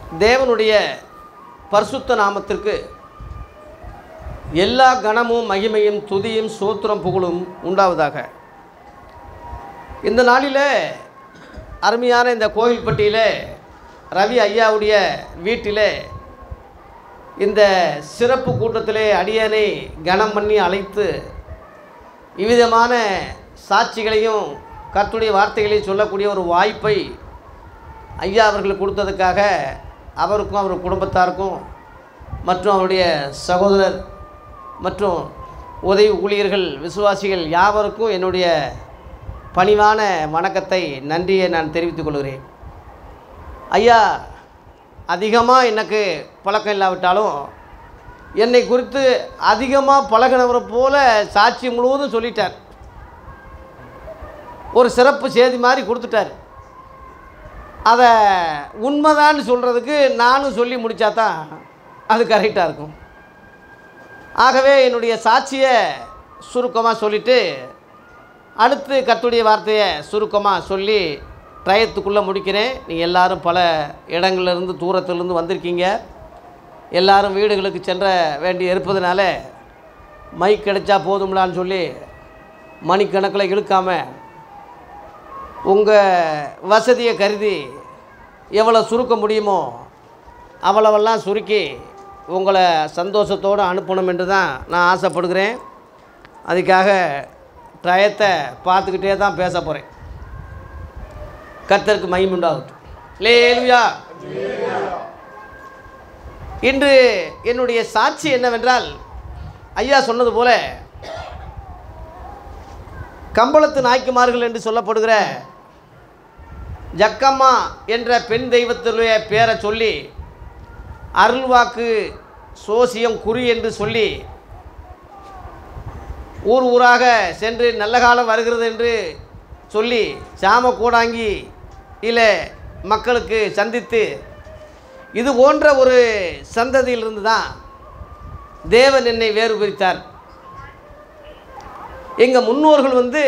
தேவனுடைய பரிசுத்த நாமத்திற்கு எல்லா கணமும் மகிமையும் துதியும் சோத்திரம் புகழும் உண்டாவதாக இந்த நாளில் அருமையான இந்த கோவில்பட்டியில் ரவி ஐயாவுடைய வீட்டில் இந்த சிறப்பு கூட்டத்திலே அடியனை கனம் பண்ணி அழைத்து இவ்விதமான சாட்சிகளையும் கர்த்துடைய வார்த்தைகளையும் சொல்லக்கூடிய ஒரு வாய்ப்பை ஐயா அவர்கள் கொடுத்ததுக்காக அவருக்கும் அவர் குடும்பத்தாருக்கும் மற்றும் அவருடைய சகோதரர் மற்றும் உதவி ஊழியர்கள் விசுவாசிகள் யாவருக்கும் என்னுடைய பணிவான வணக்கத்தை நன்றியை நான் தெரிவித்துக் கொள்கிறேன் ஐயா அதிகமாக எனக்கு பழக்கம் இல்லாவிட்டாலும் என்னை குறித்து அதிகமாக பழகினவரை போல சாட்சி முழுவதும் சொல்லிட்டார் ஒரு சிறப்பு செய்தி மாதிரி கொடுத்துட்டார் அதை உண்மைதான்னு சொல்கிறதுக்கு நானும் சொல்லி முடித்தா தான் அது கரெக்டாக இருக்கும் ஆகவே என்னுடைய சாட்சியை சுருக்கமாக சொல்லிவிட்டு அடுத்து கத்துடைய வார்த்தையை சுருக்கமாக சொல்லி டயத்துக்குள்ளே முடிக்கிறேன் நீங்கள் எல்லாரும் பல இடங்கள்லேருந்து தூரத்துலேருந்து வந்திருக்கீங்க எல்லாரும் வீடுகளுக்கு சென்ற வேண்டி இருப்பதனால மைக் கிடைச்சா போதும்லான்னு சொல்லி மணிக்கணக்கில் இழுக்காம உங்கள் வசதியை கருதி எவ்வளோ சுருக்க முடியுமோ அவ்வளவெல்லாம் சுருக்கி உங்களை சந்தோஷத்தோடு அனுப்பணும் என்று தான் நான் ஆசைப்படுகிறேன் அதுக்காக டயத்தை பார்த்துக்கிட்டே தான் பேச போகிறேன் கர்த்தருக்கு மகிமுண்டாகட்டும் லேலுயா இன்று என்னுடைய சாட்சி என்னவென்றால் ஐயா சொன்னது போல கம்பளத்து நாய்க்குமார்கள் என்று சொல்லப்படுகிற ஜக்கம்மா என்ற பெண் தெய்வத்தினுடைய பேரை சொல்லி அருள்வாக்கு சோசியம் குறி என்று சொல்லி ஊர் ஊராக சென்று நல்ல காலம் வருகிறது என்று சொல்லி சாம கூடாங்கி இல்லை மக்களுக்கு சந்தித்து இது போன்ற ஒரு சந்ததியிலிருந்து தான் தேவன் என்னை வேறு பிரித்தார் எங்கள் முன்னோர்கள் வந்து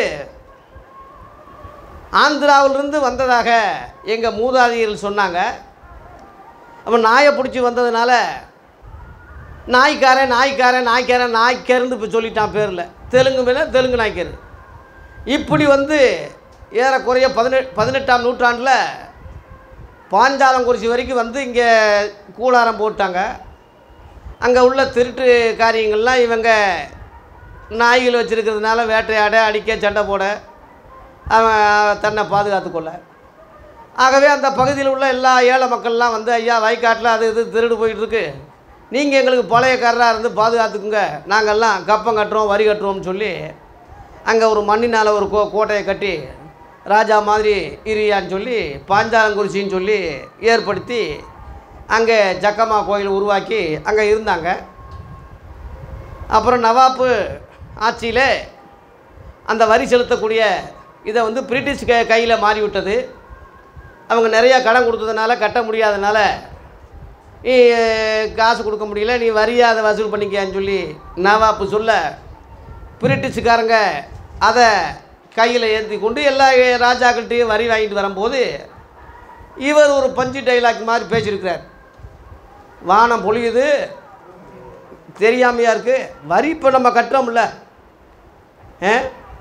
ஆந்திராவிலிருந்து வந்ததாக எங்கள் மூதாதையர்கள் சொன்னாங்க அப்போ நாயை பிடிச்சி வந்ததுனால நாய்க்காரன் நாய்க்காரன் நாய்க்காரன் நாய்க்கருன்னு இப்போ சொல்லிட்டான் பேரில் தெலுங்கு மேலே தெலுங்கு நாய்க்கர் இப்படி வந்து ஏறக்குறைய பதினெட் பதினெட்டாம் நூற்றாண்டில் பாஞ்சாலங்குறிச்சி வரைக்கும் வந்து இங்கே கூடாரம் போட்டாங்க அங்கே உள்ள திருட்டு காரியங்கள்லாம் இவங்க நாய்கள் வச்சுருக்கிறதுனால வேட்டையாட அடிக்க சண்டை போட அவன் தன்னை பாதுகாத்துக்கொள்ள ஆகவே அந்த பகுதியில் உள்ள எல்லா ஏழை மக்கள்லாம் வந்து ஐயா வயக்காட்டில் அது இது திருடு போயிட்டுருக்கு நீங்கள் எங்களுக்கு பழையக்காரராக இருந்து பாதுகாத்துக்குங்க நாங்கள்லாம் கப்பம் கட்டுறோம் வரி கட்டுறோம்னு சொல்லி அங்கே ஒரு மண்ணினால் ஒரு கோ கோட்டையை கட்டி ராஜா மாதிரி இரியான்னு சொல்லி பாஞ்சாலங்குறிச்சின்னு சொல்லி ஏற்படுத்தி அங்கே ஜக்கம்மா கோயில் உருவாக்கி அங்கே இருந்தாங்க அப்புறம் நவாப்பு ஆட்சியில் அந்த வரி செலுத்தக்கூடிய இதை வந்து பிரிட்டிஷ் க கையில் மாறிவிட்டது அவங்க நிறையா கடன் கொடுத்ததுனால கட்ட முடியாதனால நீ காசு கொடுக்க முடியல நீ வரியை அதை வசூல் பண்ணிக்கியான்னு சொல்லி நவாப்பு சொல்ல பிரிட்டிஷுக்காரங்க அதை கையில் ஏற்றி கொண்டு எல்லா ராஜாக்கள்கிட்டையும் வரி வாங்கிட்டு வரும்போது இவர் ஒரு பஞ்சு டைலாக் மாதிரி பேசியிருக்கிறார் வானம் பொழியுது தெரியாமையா இருக்குது வரி இப்போ நம்ம கட்டுறோம்ல ஆ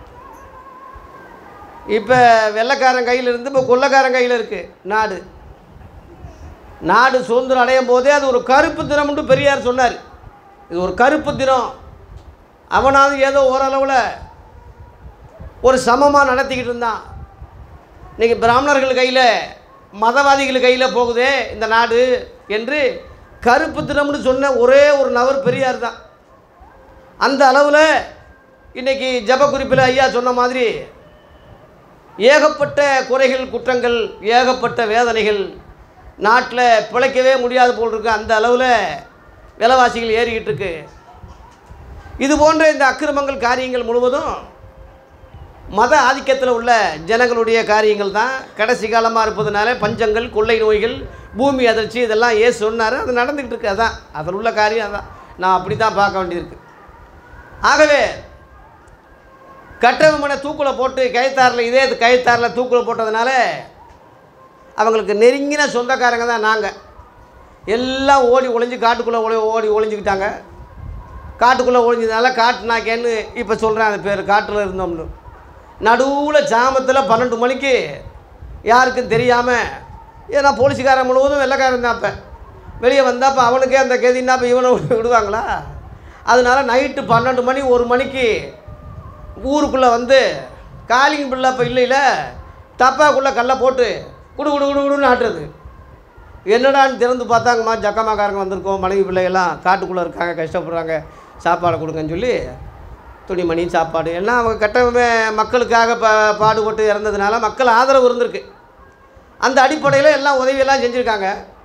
இப்போ வெள்ளைக்காரன் கையில் இருந்து இப்போ கொள்ளைக்காரன் கையில் இருக்குது நாடு நாடு சுதந்திரம் அடையும் போதே அது ஒரு கருப்பு தினம்னு பெரியார் சொன்னார் இது ஒரு கருப்பு தினம் அவனாவது ஏதோ ஓரளவில் ஒரு சமமாக நடத்திக்கிட்டு இருந்தான் இன்றைக்கி பிராமணர்கள் கையில் மதவாதிகள் கையில் போகுதே இந்த நாடு என்று கருப்பு தினம்னு சொன்ன ஒரே ஒரு நபர் பெரியார் தான் அந்த அளவில் இன்றைக்கி ஜப குறிப்பில் ஐயா சொன்ன மாதிரி ஏகப்பட்ட குறைகள் குற்றங்கள் ஏகப்பட்ட வேதனைகள் நாட்டில் பிழைக்கவே முடியாது போல் இருக்கு அந்த அளவில் விலைவாசிகள் ஏறிக்கிட்டு இருக்கு இது போன்ற இந்த அக்கிரமங்கள் காரியங்கள் முழுவதும் மத ஆதிக்கத்தில் உள்ள ஜனங்களுடைய காரியங்கள் தான் கடைசி காலமாக இருப்பதனால பஞ்சங்கள் கொள்ளை நோய்கள் பூமி அதிர்ச்சி இதெல்லாம் ஏ சொன்னார் அது நடந்துக்கிட்டு இருக்கு அதான் அதில் உள்ள காரியம் அதான் நான் அப்படி தான் பார்க்க வேண்டியிருக்கு ஆகவே கட்டவமனை தூக்கில் போட்டு கயத்தாரில் இதே கயத்தாரில் தூக்கில் போட்டதுனால அவங்களுக்கு நெருங்கின சொந்தக்காரங்க தான் நாங்கள் எல்லாம் ஓடி ஒளிஞ்சு காட்டுக்குள்ளே ஓடி ஓடி ஒளிஞ்சுக்கிட்டாங்க காட்டுக்குள்ளே ஒளிஞ்சதுனால காட்டு நாக்கேன்னு இப்போ சொல்கிறேன் அந்த பேர் காட்டில் இருந்தோம்னு நடுவில் ஜாமத்தில் பன்னெண்டு மணிக்கு யாருக்கும் தெரியாமல் ஏன்னா போலீஸுக்காரன் முழுவதும் வெள்ளைக்காரன் தான் அப்போ வெளியே வந்தால் அப்போ அவனுக்கே அந்த கெதின்னா இப்போ இவனை விடுவாங்களா அதனால நைட்டு பன்னெண்டு மணி ஒரு மணிக்கு ஊருக்குள்ளே வந்து காலிங் பிள்ளை இப்போ இல்லைல்ல டப்பாக்குள்ளே கல்லை போட்டு குடு குடு குடு குடுன்னு ஆட்டுறது என்னடான்னு திறந்து பார்த்தாங்கம்மா ஜக்கம்மாக்காரங்க வந்திருக்கோம் மனைவி பிள்ளைகள்லாம் காட்டுக்குள்ளே இருக்காங்க கஷ்டப்படுறாங்க சாப்பாடு கொடுங்கன்னு சொல்லி துணிமணி சாப்பாடு எல்லாம் அவங்க கட்டமே மக்களுக்காக ப பாடுபட்டு இறந்ததுனால மக்கள் ஆதரவு இருந்திருக்கு அந்த அடிப்படையில் எல்லாம் உதவியெல்லாம் செஞ்சுருக்காங்க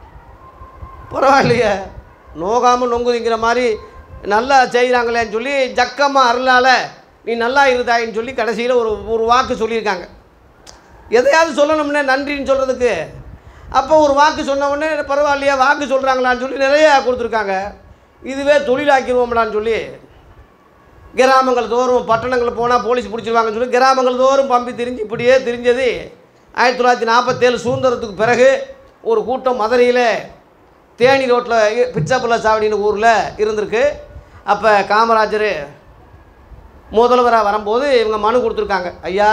பரவாயில்லையே நோகாமல் நொங்குதிங்கிற மாதிரி நல்லா செய்கிறாங்களேன்னு சொல்லி ஜக்கம்மா அருளால் நீ நல்லா இருதாயின்னு சொல்லி கடைசியில் ஒரு ஒரு வாக்கு சொல்லியிருக்காங்க எதையாவது சொல்லணும்னே நன்றின்னு சொல்கிறதுக்கு அப்போ ஒரு வாக்கு சொன்ன உடனே பரவாயில்லையா வாக்கு சொல்கிறாங்களான்னு சொல்லி நிறைய கொடுத்துருக்காங்க இதுவே தொழிலாக்கிடுவோம்லான்னு சொல்லி கிராமங்கள் தோறும் பட்டணங்கள் போனால் போலீஸ் பிடிச்சிருவாங்கன்னு சொல்லி கிராமங்கள் தோறும் பம்பி திரிஞ்சு இப்படியே திரிஞ்சது ஆயிரத்தி தொள்ளாயிரத்தி நாற்பத்தேழு சுதந்திரத்துக்கு பிறகு ஒரு கூட்டம் மதுரையில் தேனி ரோட்டில் பிச்சாப்புள்ள சாவடின்னு ஊரில் இருந்திருக்கு அப்போ காமராஜர் முதல்வராக வரும்போது இவங்க மனு கொடுத்துருக்காங்க ஐயா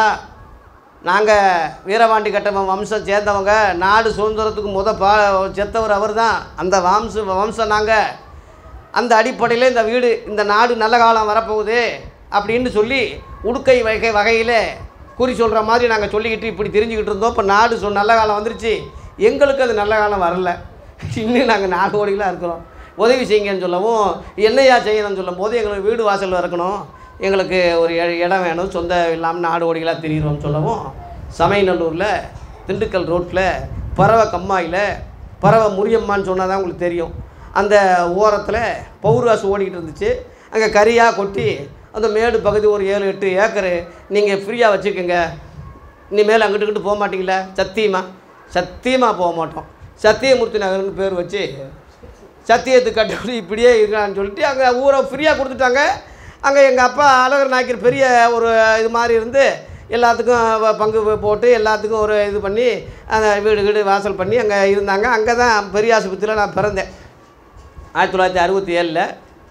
நாங்கள் வீரபாண்டி கட்டபொம்மன் வம்சம் சேர்ந்தவங்க நாடு சுதந்திரத்துக்கு முத பா செத்தவர் அவர் தான் அந்த வம்ச வம்சம் நாங்கள் அந்த அடிப்படையில் இந்த வீடு இந்த நாடு நல்ல காலம் வரப்போகுது அப்படின்னு சொல்லி உடுக்கை வகை வகையில் குறி சொல்கிற மாதிரி நாங்கள் சொல்லிக்கிட்டு இப்படி தெரிஞ்சுக்கிட்டு இருந்தோம் இப்போ நாடு சொ நல்ல காலம் வந்துருச்சு எங்களுக்கு அது நல்ல காலம் வரல இன்னும் நாங்கள் நாலு கோடிகளாக இருக்கிறோம் உதவி செய்யுங்கன்னு சொல்லவும் என்னையா செய்யணும்னு சொல்லும் போது எங்களுக்கு வீடு வாசல் இருக்கணும் எங்களுக்கு ஒரு இட- இடம் வேணும் சொந்த இல்லாமல் நாடு ஓடிகளாக திரியிறோம்னு சொல்லவும் சமயநல்லூரில் திண்டுக்கல் ரோட்டில் பறவை கம்மாயில் பறவை முரியம்மான்னு சொன்னால் தான் உங்களுக்கு தெரியும் அந்த ஓரத்தில் பௌர்வாசு ஓடிக்கிட்டு இருந்துச்சு அங்கே கரியாக கொட்டி அந்த மேடு பகுதி ஒரு ஏழு எட்டு ஏக்கரு நீங்கள் ஃப்ரீயாக வச்சுக்கோங்க இனிமேல் அங்கிட்டு இங்கிட்டு போக மாட்டீங்களா சத்தியமா சத்தியமாக போக மாட்டோம் சத்தியமூர்த்தி நகர்னு பேர் வச்சு சத்தியத்துக்கு கட்டுப்படி இப்படியே இருக்கான்னு சொல்லிட்டு அங்கே ஊரை ஃப்ரீயாக கொடுத்துட்டாங்க அங்கே எங்கள் அப்பா அழகர் நாயக்கர் பெரிய ஒரு இது மாதிரி இருந்து எல்லாத்துக்கும் வ- பங்கு போ- போட்டு எல்லாத்துக்கும் ஒரு இது பண்ணி அந்த வீடு வீடு வாசல் பண்ணி அங்கே இருந்தாங்க அங்கே தான் பெரிய ஆஸ்பத்திரியில் நான் பிறந்தேன் ஆயிரத்தி தொள்ளாயிரத்தி அறுபத்தி ஏழில்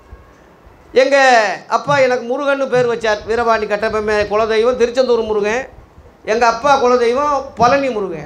எங்கள் அப்பா எனக்கு முருகன்னு பேர் வச்சார் வீரபாண்டி கட்டபொம்மை குலதெய்வம் திருச்செந்தூர் முருகன் எங்கள் அப்பா குலதெய்வம் பழனி முருகன்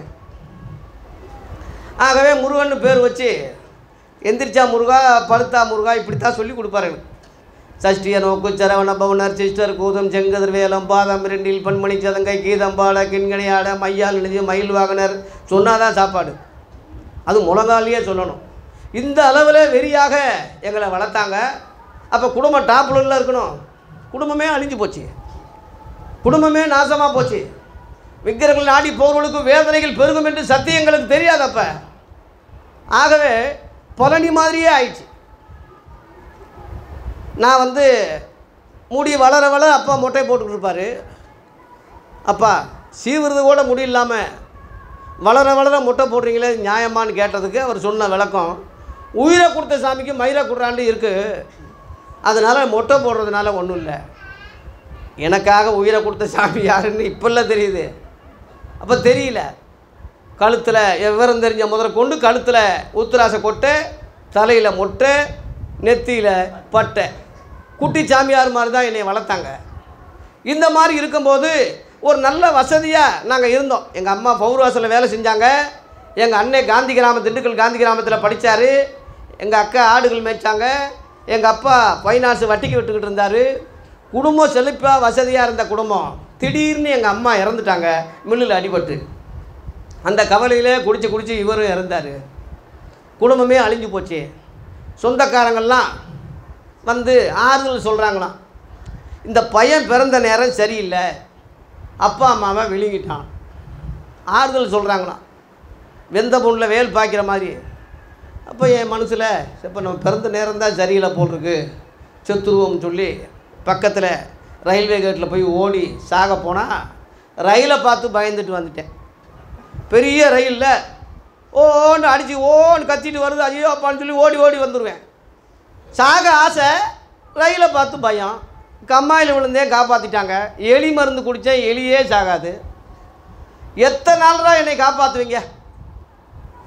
ஆகவே முருகன்னு பேர் வச்சு எந்திரிச்சா முருகா பழுத்தா முருகா இப்படித்தான் சொல்லி கொடுப்பாரு எனக்கு சஷ்டிய நோக்கு சரவண பவனர் சிஸ்டர் கூதம் செங்கதிர் வேலம் பாதம் இரண்டில் பன்மணி சதங்கை கீதம்பாட கிண்கணியாட மையால் நினைஞ்சு மயில் வாகனர் சொன்னாதான் சாப்பாடு அது முழங்காலியே சொல்லணும் இந்த அளவில் வெறியாக எங்களை வளர்த்தாங்க அப்போ குடும்பம் டாப்ல இருக்கணும் குடும்பமே அழிஞ்சு போச்சு குடும்பமே நாசமாக போச்சு விக்கிரங்கள் நாடி போர்களுக்கு வேதனைகள் பெருகும் என்று சத்தியங்களுக்கு தெரியாது அப்ப ஆகவே பழனி மாதிரியே ஆயிடுச்சு நான் வந்து முடி வளர வளர அப்பா மொட்டை போட்டுக்கிட்டு இருப்பாரு அப்பா சீவுறது கூட முடி இல்லாமல் வளர வளர மொட்டை போடுறீங்களே இது நியாயமான்னு கேட்டதுக்கு அவர் சொன்ன விளக்கம் உயிரை கொடுத்த சாமிக்கு மயிரை கொடுறாண்டு இருக்குது அதனால் மொட்டை போடுறதுனால ஒன்றும் இல்லை எனக்காக உயிரை கொடுத்த சாமி யாருன்னு இப்போல்லாம் தெரியுது அப்போ தெரியல கழுத்தில் விவரம் தெரிஞ்ச முதல்ல கொண்டு கழுத்தில் உத்தராசை கொட்டை தலையில் மொட்டை நெத்தியில் பட்டை குட்டி சாமியார் மாதிரி தான் என்னை வளர்த்தாங்க இந்த மாதிரி இருக்கும்போது ஒரு நல்ல வசதியாக நாங்கள் இருந்தோம் எங்கள் அம்மா பௌர்வாசலில் வேலை செஞ்சாங்க எங்கள் அண்ணன் காந்தி கிராமம் திண்டுக்கல் காந்தி கிராமத்தில் படித்தார் எங்கள் அக்கா ஆடுகள் மேய்ச்சாங்க எங்கள் அப்பா ஃபைனான்ஸ் வட்டிக்கு விட்டுக்கிட்டு இருந்தார் குடும்பம் செழிப்பாக வசதியாக இருந்த குடும்பம் திடீர்னு எங்கள் அம்மா இறந்துட்டாங்க மில்லில் அடிபட்டு அந்த கவலையிலே குடிச்சு குடிச்சு இவரும் இறந்தார் குடும்பமே அழிஞ்சு போச்சு சொந்தக்காரங்கள்லாம் வந்து ஆறுதல் சொல்கிறாங்களாம் இந்த பையன் பிறந்த நேரம் சரியில்லை அப்பா அம்மாவை விழுங்கிட்டான் ஆறுதல் சொல்கிறாங்களாம் வெந்த பொண்ணில் வேல் பாய்க்கிற மாதிரி அப்போ என் மனசில் இப்போ நம்ம பிறந்த நேரம் தான் சரியில்லை போல் இருக்கு செத்துருவோம்னு சொல்லி பக்கத்தில் ரயில்வே கேட்டில் போய் ஓடி சாக போனால் ரயிலை பார்த்து பயந்துட்டு வந்துட்டேன் பெரிய ரயிலில் ஓன்னு அடித்து ஓன்னு கத்திட்டு வருது ஐயோ அப்பான்னு சொல்லி ஓடி ஓடி வந்துடுவேன் சாக ஆசை ரயிலை பார்த்து பயம் கம்மாயில் விழுந்தேன் காப்பாற்றிட்டாங்க எலி மருந்து குடித்தேன் எலியே சாகாது எத்தனை நாள் தான் என்னை காப்பாற்றுவீங்க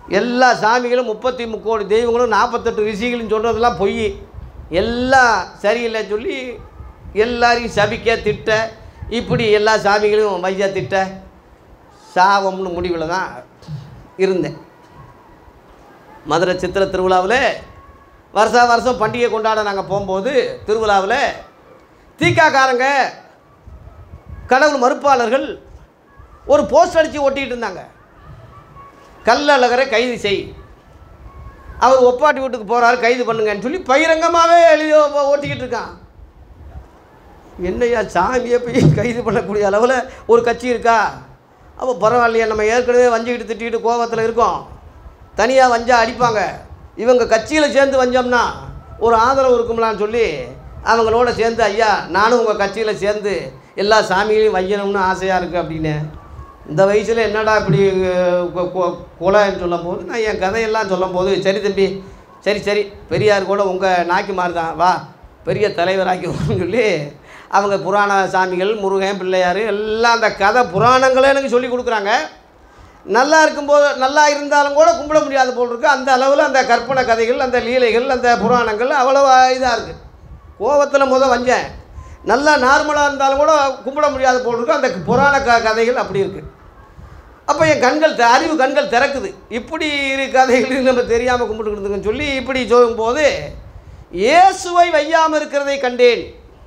எல்லா சாமிகளும் முப்பத்தி முக்கோடி தெய்வங்களும் நாற்பத்தெட்டு ரிஷிகளும் சொல்கிறதெல்லாம் பொய் எல்லாம் சரியில்லைன்னு சொல்லி எல்லாரையும் சபிக்க திட்ட இப்படி எல்லா சாமிகளையும் வையா திட்ட சாவம்னு முடிவில் தான் இருந்தேன் மதுரை சித்திர திருவிழாவில் வருஷா வருஷம் பண்டிகை கொண்டாட நாங்கள் போகும்போது திருவிழாவில் தீக்காக்காரங்க கடவுள் மறுப்பாளர்கள் ஒரு போஸ்ட் அடித்து ஒட்டிகிட்டு இருந்தாங்க கல்லழகரை கைது செய் அவர் ஒப்பாட்டி வீட்டுக்கு போகிறாரு கைது பண்ணுங்கன்னு சொல்லி பகிரங்கமாகவே எழுதி ஓ- ஓட்டிக்கிட்டு இருக்கான் என்னய்யா சாமியை போய் கைது பண்ணக்கூடிய அளவில் ஒரு கட்சி இருக்கா அப்போ பரவாயில்லையா நம்ம ஏற்கனவே வஞ்சிக்கிட்டு திட்டிக்கிட்டு கோபத்தில் இருக்கோம் தனியாக வஞ்சா அடிப்பாங்க இவங்க கட்சியில் சேர்ந்து வஞ்சோம்னா ஒரு ஆதரவு இருக்கும்லான்னு சொல்லி அவங்களோட சேர்ந்து ஐயா நானும் உங்கள் கட்சியில் சேர்ந்து எல்லா சாமிகளையும் வையணும்னு ஆசையாக இருக்குது அப்படின்னு இந்த வயசில் என்னடா இப்படி அஹ், கொ- கொ- கொலைன்னு சொல்லும் போது நான் என் கதையெல்லாம் சொல்லும் போது சரி தம்பி சரி சரி பெரியார் கூட உங்கள் நாய்க்குமார் தான் வா பெரிய தலைவராக்கி சொல்லி அவங்க புராண சாமிகள் முருகன் பிள்ளையார் எல்லாம் அந்த கதை புராணங்களே எனக்கு சொல்லி கொடுக்குறாங்க நல்லா இருக்கும்போது நல்லா இருந்தாலும் கூட கும்பிட முடியாத போல் இருக்குது அந்த அளவில் அந்த கற்பனை கதைகள் அந்த லீலைகள் அந்த புராணங்கள் அவ்வளோ இதாக இருக்குது கோவத்தில் முத வஞ்சேன் நல்லா நார்மலாக இருந்தாலும் கூட கும்பிட முடியாத போல் இருக்குது அந்த புராண க கதைகள் அப்படி இருக்குது அப்போ என் கண்கள் த- அறிவு கண்கள் திறக்குது இப்படி இரு கதைகள் நம்ம தெரியாமல் கும்பிட்டுக்கிட்டுங்கன்னு சொல்லி இப்படி சொல்லும்போது இயேசுவை வையாமல் இருக்கிறதை கண்டேன்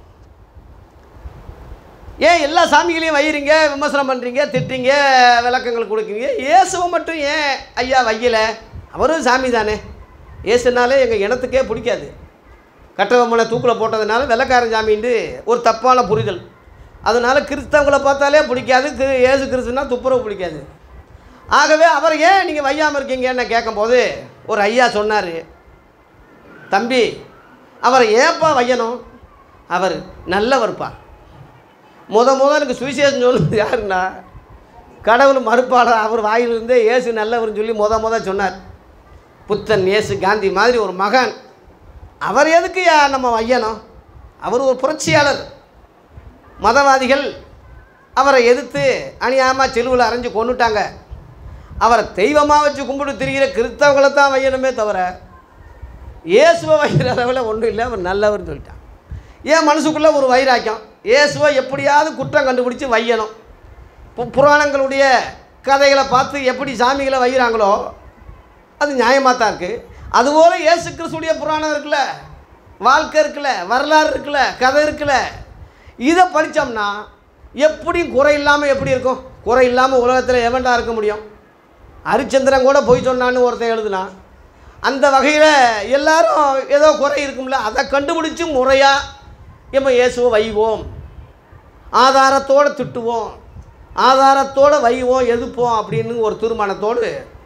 ஏன் எல்லா சாமிகளையும் வையிறீங்க விமர்சனம் பண்ணுறீங்க திட்டுறீங்க விளக்கங்கள் கொடுக்குறீங்க இயேசுவை மட்டும் ஏன் ஐயா வையல அவரும் சாமி தானே இயேசுனாலே எங்கள் இனத்துக்கே பிடிக்காது கட்டபொம்மனை தூக்கில் போட்டதுனால வெள்ளக்காரன் சாமின்ட்டு ஒரு தப்பான புரிதல் அதனால கிறிஸ்தவங்களை பார்த்தாலே பிடிக்காது கிரு இயேசு கிறிஸ்துனா துப்புரவு பிடிக்காது ஆகவே அவர் ஏன் நீங்கள் வையாமல் இருக்கீங்கன்னு கேட்கும்போது ஒரு ஐயா சொன்னார் தம்பி அவரை ஏப்பா வையணும் அவர் நல்லவர்ப்பா முத முத எனக்கு சுவிசேஷம் சொன்னது யாருன்னா கடவுள் மறுப்பாளர் அவர் வாயிலிருந்தே இயேசு நல்லவர்னு சொல்லி முத முத சொன்னார் புத்தன் இயேசு காந்தி மாதிரி ஒரு மகன் அவர் எதுக்கு யா- நம்ம வையணும் அவர் ஒரு புரட்சியாளர் மதவாதிகள் அவரை எதிர்த்து அநியாயமாக செலுவில் அரைஞ்சு கொண்டுட்டாங்க அவரை தெய்வமாக வச்சு கும்பிட்டு திரிகிற கிறிஸ்தவங்களை தான் வையணுமே தவிர இயேசுவை வைக்கிற அளவில் ஒன்றும் இல்லை அவர் நல்லவர்னு சொல்லிட்டான் ஏன் மனசுக்குள்ளே ஒரு வைராக்கியம் இயேசுவை எப்படியாவது குற்றம் கண்டுபிடிச்சி வையணும் பு புராணங்களுடைய கதைகளை பார்த்து எப்படி சாமிகளை வைகிறாங்களோ அது நியாயமாக தான் இருக்குது அதுபோல் இயேசு கிறிஸ்துடைய புராணம் இருக்குல்ல வாழ்க்கை இருக்குல்ல வரலாறு இருக்குல்ல கதை இருக்குல்ல இதை படித்தோம்னா எப்படியும் குறை இல்லாமல் எப்படி இருக்கும் குறை இல்லாமல் உலகத்தில் எவன்டா இருக்க முடியும் ஹரிச்சந்திரன் கூட போய் சொன்னான்னு ஒருத்தன் எழுதுனான் அந்த வகையில் எல்லாரும் ஏதோ குறை இருக்கும்ல அதை கண்டுபிடிச்சி முறையாக நம்ம இயேசுவை வைவோம் ஆதாரத்தோடு திட்டுவோம் ஆதாரத்தோடு வைவோம் எதிர்ப்போம் அப்படின்னு ஒரு தீர்மானத்தோடு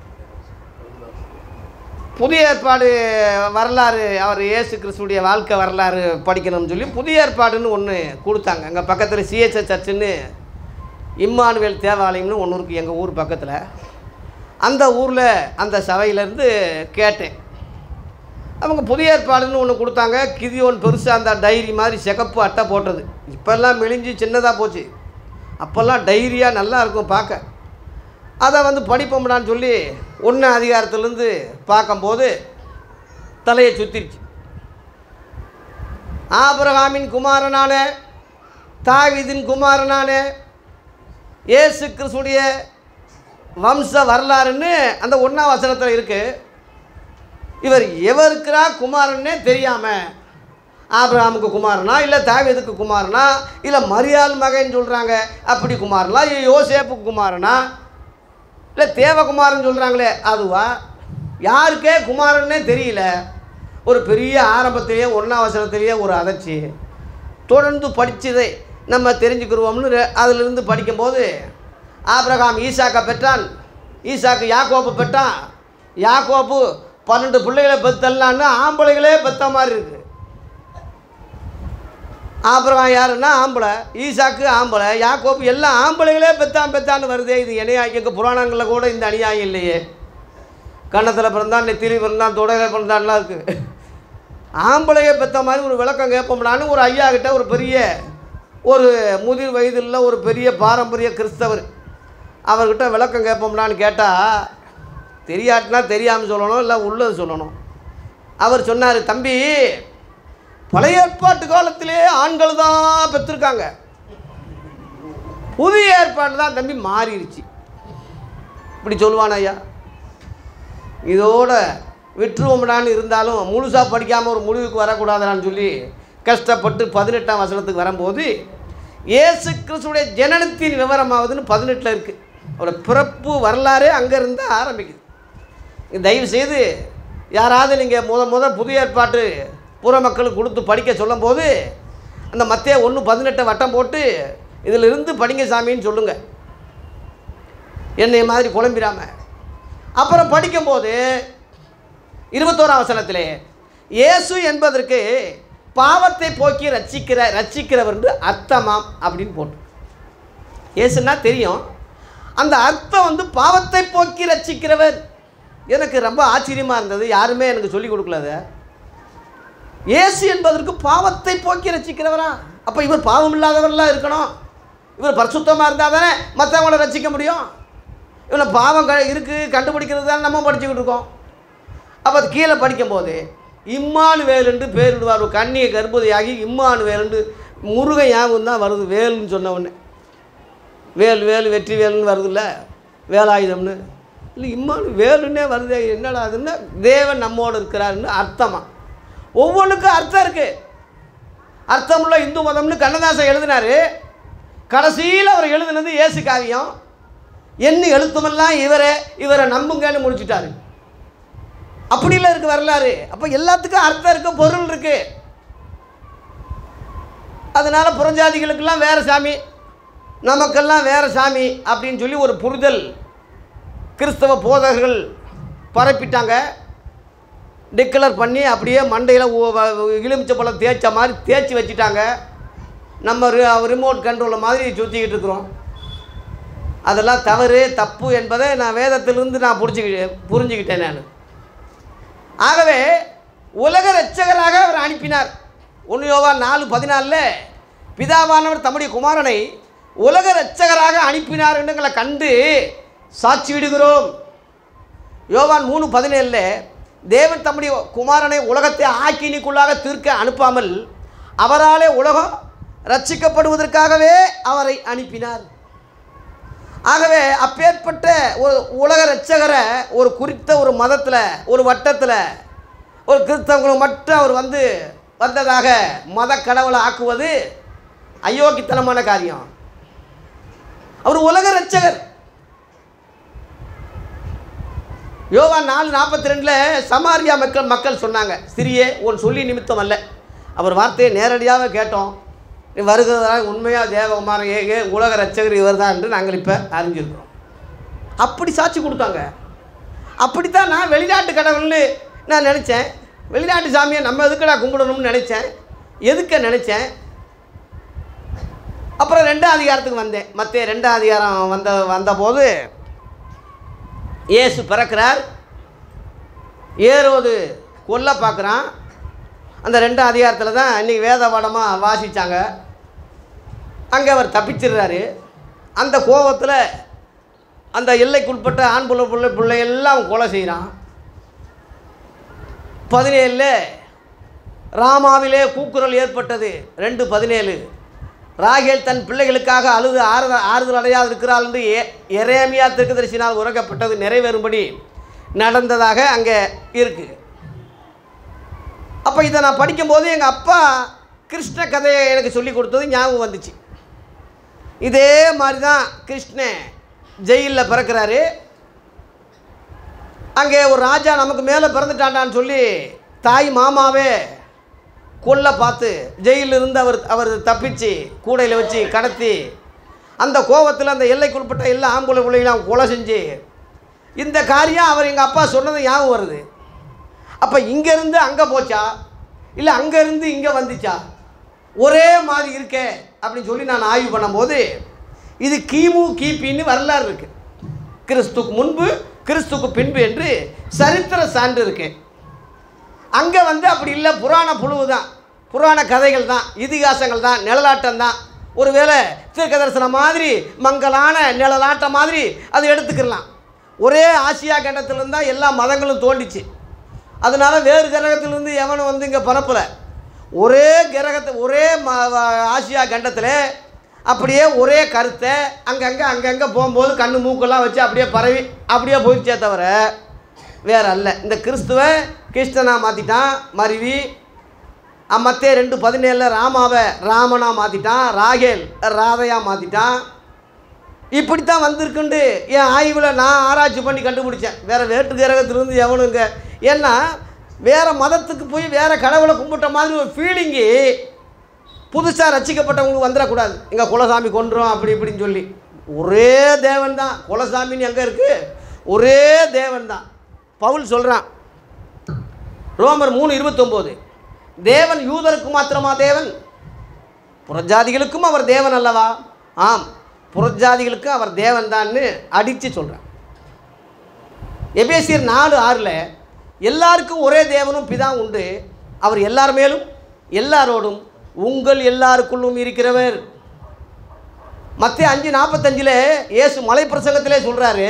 புதிய ஏற்பாடு வரலாறு அவர் இயேசு கிறிஸ்துடைய வாழ்க்கை வரலாறு படிக்கணும்னு சொல்லி புதிய ஏற்பாடுன்னு ஒன்று கொடுத்தாங்க அங்கே பக்கத்தில் சிஎஸ்எஸ் சர்ச்சுன்னு இம்மானுவேல் தேவாலயம்னு ஒன்று இருக்குது எங்கள் ஊர் பக்கத்தில் அந்த ஊரில் அந்த சபையிலேருந்து கேட்டேன் அவங்க புதிய ஏற்பாடுன்னு ஒன்று கொடுத்தாங்க கிதியோன் பெருசாக அந்த டைரி மாதிரி சிகப்பு அட்டை போட்டது இப்போல்லாம் மெலிஞ்சு சின்னதாக போச்சு அப்போல்லாம் டைரியாக நல்லா இருக்கும் பார்க்க அதை வந்து படிப்போம்டான்னு சொல்லி ஒன்று அதிகாரத்துலேருந்து பார்க்கும்போது தலையை சுத்திருச்சு ஆபிரகாமின் குமாரனான தாவீதின் குமாரனான இயேசு கிறிஸ்துடைய வம்ச வரலாறுன்னு அந்த ஒன்றாம் வசனத்தில் இருக்குது இவர் எவருக்கிறா குமாரன்னே தெரியாமல் ஆபிரகாமுக்கு குமாரனா இல்லை தாவீதுக்கு குமாரனா இல்லை மரியாள் மகன் சொல்கிறாங்க அப்படி குமாரனா இல்லை யோசேப்புக்கு குமாரனா இல்லை தேவகுமாரன் சொல்கிறாங்களே அதுவா யாருக்கே குமாரன்னே தெரியல ஒரு பெரிய ஆரம்பத்திலேயே ஒன்றாம் வசனத்திலேயே ஒரு அதிர்ச்சி தொடர்ந்து படித்ததை நம்ம தெரிஞ்சுக்கிடுவோம்னு ரெ- அதிலிருந்து படிக்கும்போது ஆபிரகாம் ஈசாக்கை பெற்றான் ஈசாக்கு யாக்கோப்பு பெற்றான் யாக்கோப்பு பன்னெண்டு பிள்ளைகளை பெத்தல்லான்னு ஆம்பளைகளே பெத்த மாதிரி இருக்குது ஆபிரகாம் யாருன்னா ஆம்பளை ஈசாக்கு ஆம்பளை யாக்கோப்பு எல்லாம் ஆம்பளைகளே பெத்தான் பெத்தான்னு வருதே இது என்னையா எங்கள் புராணங்களில் கூட இந்த அநியாயம் இல்லையே கன்னத்தில் பிறந்தான் நெத்திலி பிறந்தான் தொடையில் பிறந்தான்லாம் இருக்குது ஆம்பளையே பெத்த மாதிரி ஒரு விளக்கம் கேட்போம்னான்னு ஒரு ஐயா கிட்ட ஒரு பெரிய ஒரு முதிர் வயதில் ஒரு பெரிய பாரம்பரிய கிறிஸ்தவர் அவர்கிட்ட விளக்கம் கேட்போம்னான்னு கேட்டால் தெரியாட்டினா தெரியாமல் சொல்லணும் இல்லை உள்ளது சொல்லணும் அவர் சொன்னார் தம்பி பழைய ஏற்பாட்டு காலத்திலே ஆண்கள் தான் பெற்றிருக்காங்க புதிய ஏற்பாடு தான் தம்பி மாறிடுச்சு இப்படி சொல்லுவான் ஐயா இதோட விட்டுருவோம்டான்னு இருந்தாலும் முழுசாக படிக்காமல் ஒரு முடிவுக்கு வரக்கூடாதான்னு சொல்லி கஷ்டப்பட்டு பதினெட்டாம் வசனத்துக்கு வரும்போது இயேசு கிறிஸ்துடைய ஜனனத்தின் விவரமாவதுன்னு பதினெட்டில் இருக்குது அவரோட பிறப்பு வரலாறே அங்கேருந்து ஆரம்பிக்குது நீங்க தயவு செய்து யாராவது நீங்கள் முத முத புதிய ஏற்பாட்டு புற மக்களுக்கு கொடுத்து படிக்க சொல்லும்போது அந்த மத்திய ஒன்று பதினெட்டை வட்டம் போட்டு இதில் இருந்து படிங்க சாமின்னு சொல்லுங்கள் என்னை மாதிரி குழம்பிடாம அப்புறம் படிக்கும்போது இருபத்தோராம் வசனத்திலே இயேசு என்பதற்கு பாவத்தை போக்கி ரட்சிக்கிற ரட்சிக்கிறவர் என்று அர்த்தமாம் அப்படின்னு போட்டு இயேசுன்னா தெரியும் அந்த அர்த்தம் வந்து பாவத்தை போக்கி ரட்சிக்கிறவர் எனக்கு ரொம்ப ஆச்சரியமாக இருந்தது யாருமே எனக்கு சொல்லிக் கொடுக்கல அதை இயேசு என்பதற்கு பாவத்தை போக்கி ரட்சிக்கிறவரா அப்போ இவர் பாவம் இல்லாதவரெல்லாம் இருக்கணும் இவர் பரிசுத்தமாக இருந்தால் தானே மற்றவங்கள ரட்சிக்க முடியும் இவனை பாவம் க இருக்குது கண்டுபிடிக்கிறது தான் நம்ம படிச்சுக்கிட்டு இருக்கோம் அப்போ அது கீழே படிக்கும்போது இம்மானு வேலுண்டு பேரிடுவார் ஒரு கண்ணியை கர்ப்பதியாகி இம்மானு வேலுண்டு முருகன் ஞாபகம் தான் வருது வேலுன்னு சொன்ன உடனே வேல் வேல் வெற்றி வேலுன்னு வருதுல்ல வேலாயுதம்னு இல்லை இம்மானு வேலுன்னே வருது என்னடா அதுன்னா தேவன் நம்மோடு இருக்கிறாருன்னு அர்த்தமா ஒவ்வொன்றுக்கும் அர்த்தம் இருக்குது அர்த்தமுள்ள இந்து மதம்னு கண்ணதாசன் எழுதினாரு கடைசியில் அவர் எழுதினது இயேசு காவியம் எண்ணி எழுத்துமெல்லாம் இவரே இவரை நம்புங்கன்னு முடிச்சிட்டாரு அப்படிலாம் இருக்கு வரலாறு அப்போ எல்லாத்துக்கும் அர்த்தம் இருக்கு பொருள் இருக்கு அதனால புறஞ்சாதிகளுக்கெல்லாம் வேற சாமி நமக்கெல்லாம் வேற சாமி அப்படின்னு சொல்லி ஒரு புரிதல் கிறிஸ்தவ போதகர்கள் பரப்பிட்டாங்க டிக்ளர் பண்ணி அப்படியே மண்டையில் எலுமிச்சை பழம் தேய்ச்ச மாதிரி தேய்ச்சி வச்சுட்டாங்க நம்ம ரி- ரிமோட் கண்ட்ரோல் மாதிரி சுற்றிக்கிட்டு இருக்கிறோம் அதெல்லாம் தவறு தப்பு என்பதை நான் வேதத்திலிருந்து நான் புரிஞ்சுக்கிட்டேன் புரிஞ்சுக்கிட்டேன் நான் ஆகவே உலக இரட்சகராக அவர் அனுப்பினார் ஒன்று யோவா நாலு பதினாலில் பிதாவானவர் தம்முடைய குமாரனை உலக இரட்சகராக அனுப்பினார் என்று எங்களை கண்டு சாட்சியிடுகிறோம் யோவான் மூணு பதினேழில் தேவன் தம்முடைய குமாரனை உலகத்தை ஆக்கினிக்குள்ளாக தீர்க்க அனுப்பாமல் அவராலே உலகம் ரட்சிக்கப்படுவதற்காகவே அவரை அனுப்பினார் ஆகவே அப்பேற்பட்ட ஒரு உலக ரட்சகரை ஒரு குறித்த ஒரு மதத்தில் ஒரு வட்டத்தில் ஒரு கிறிஸ்தவங்களுக்கு மட்டும் அவர் வந்து வந்ததாக மத கடவுளை ஆக்குவது அயோக்கித்தனமான காரியம் அவர் உலக ரட்சகர் யோவா நாலு நாற்பத்தி ரெண்டில் சமாரியா மக்கள் மக்கள் சொன்னாங்க சிறியே உன் சொல்லி நிமித்தம் அல்ல அவர் வார்த்தையை நேரடியாக கேட்டோம் நீ வருகிறதாக உண்மையாக தேவகுமார ஏ ஏ உலக ரட்சகர் இவர் தான் என்று நாங்கள் இப்போ அறிஞ்சிருக்கிறோம் அப்படி சாட்சி கொடுத்தாங்க அப்படித்தான் நான் வெளிநாட்டு கடவுள்னு நான் நினச்சேன் வெளிநாட்டு சாமியை நம்ம எதுக்குடா கும்பிடணும்னு நினச்சேன் எதுக்க நினச்சேன் அப்புறம் ரெண்டாம் அதிகாரத்துக்கு வந்தேன் மற்ற ரெண்டாம் அதிகாரம் வந்த வந்தபோது இயேசு பிறக்கிறார் ஏரோது கொல்ல பார்க்குறான் அந்த ரெண்டாம் அதிகாரத்தில் தான் இன்றைக்கி வேத பாடமாக வாசித்தாங்க அங்கே அவர் தப்பிச்சிடுறாரு அந்த கோபத்தில் அந்த எல்லைக்குட்பட்ட ஆண் புள்ள பிள்ளை பிள்ளையெல்லாம் கொலை செய்கிறான் பதினேழில் ராமாவிலே கூக்குரல் ஏற்பட்டது ரெண்டு பதினேழு ராகேல் தன் பிள்ளைகளுக்காக அழுது ஆறுதல் ஆறுதல் அடையாது இருக்கிறாள் என்று எ எரேமியா திருக்கதரிசினால் உறக்கப்பட்டது நிறைவேறும்படி நடந்ததாக அங்கே இருக்குது அப்போ இதை நான் படிக்கும்போது எங்கள் அப்பா கிருஷ்ண கதையை எனக்கு சொல்லி கொடுத்தது ஞாபகம் வந்துச்சு இதே மாதிரி தான் கிருஷ்ணன் ஜெயிலில் பிறக்கிறாரு அங்கே ஒரு ராஜா நமக்கு மேலே பிறந்துட்டாண்டான்னு சொல்லி தாய் மாமாவே கொல்ல பார்த்து ஜெயிலில் இருந்து அவர் அவர் தப்பிச்சு கூடையில் வச்சு கடத்தி அந்த கோவத்தில் அந்த எல்லைக்குட்பட்ட எல்லா ஆம்பளை பிள்ளைகளையும் கொலை செஞ்சு இந்த காரியம் அவர் எங்கள் அப்பா சொன்னது ஞாபகம் வருது அப்போ இங்கேருந்து அங்கே போச்சா இல்லை அங்கேருந்து இங்கே வந்துச்சா ஒரே மாதிரி இருக்கே அப்படின்னு சொல்லி நான் ஆய்வு பண்ணும்போது இது கிமு கிபின்னு வரலாறு இருக்குது கிறிஸ்துக்கு முன்பு கிறிஸ்துக்கு பின்பு என்று சரித்திர சான்று இருக்கு அங்கே வந்து அப்படி இல்லை புராண புழுவு தான் புராண கதைகள் தான் இதிகாசங்கள் தான் நிழலாட்டம் தான் ஒருவேளை தீர்க்க தரிசனம் மாதிரி மங்கலான நிழலாட்டம் மாதிரி அதை எடுத்துக்கலாம் ஒரே ஆசியா கண்டத்திலிருந்து தான் எல்லா மதங்களும் தோண்டிச்சு அதனால வேறு கிரகத்திலிருந்து எவனும் வந்து இங்கே பரப்பலை ஒரே கிரகத்தை ஒரே ம வ- ஆசியா கண்டத்தில் அப்படியே ஒரே கருத்தை அங்கங்கே அங்கங்கே போகும்போது கண்ணு மூக்கெல்லாம் வச்சு அப்படியே பரவி அப்படியே போயிடுச்சே தவிர வேற அல்ல இந்த கிறிஸ்துவ கிருஷ்ணனா மாற்றிட்டான் மருவி மத்தே ரெண்டு பதினேழில் ராமாவை ராமனா மாற்றிட்டான் ராகேல் ராதையா மாற்றிட்டான் இப்படித்தான் வந்திருக்குண்டு என் ஆய்வில் நான் ஆராய்ச்சி பண்ணி கண்டுபிடிச்சேன் வேறு வேற்று கிரகத்திலிருந்து எவனுங்க ஏன்னா வேறு மதத்துக்கு போய் வேறு கடவுளை கும்பிட்ட மாதிரி ஒரு ஃபீலிங்கு புதுசாக ரசிக்கப்பட்டவங்களுக்கு வந்துடக்கூடாது எங்கள் குலசாமி கொன்றோம் அப்படி இப்படின்னு சொல்லி ஒரே தேவன் தான் குலசாமின்னு எங்கே இருக்குது ஒரே தேவன் தான் பவுல் சொல்கிறான் ரோமர் மூணு இருபத்தொம்போது தேவன் யூதருக்கு மாத்திரமா தேவன் புறஜாதிகளுக்கும் அவர் தேவன் அல்லவா ஆம் புறஜாதிகளுக்கு அவர் தேவன் தான்னு அடித்து சொல்கிறார் எபேசியர் நாலு ஆறில் எல்லாருக்கும் ஒரே தேவனும் பிதா உண்டு அவர் எல்லார் மேலும் எல்லாரோடும் உங்கள் எல்லாருக்குள்ளும் இருக்கிறவர் மத்திய அஞ்சு நாற்பத்தஞ்சில் இயேசு மலை பிரசங்கத்திலே சொல்கிறாரு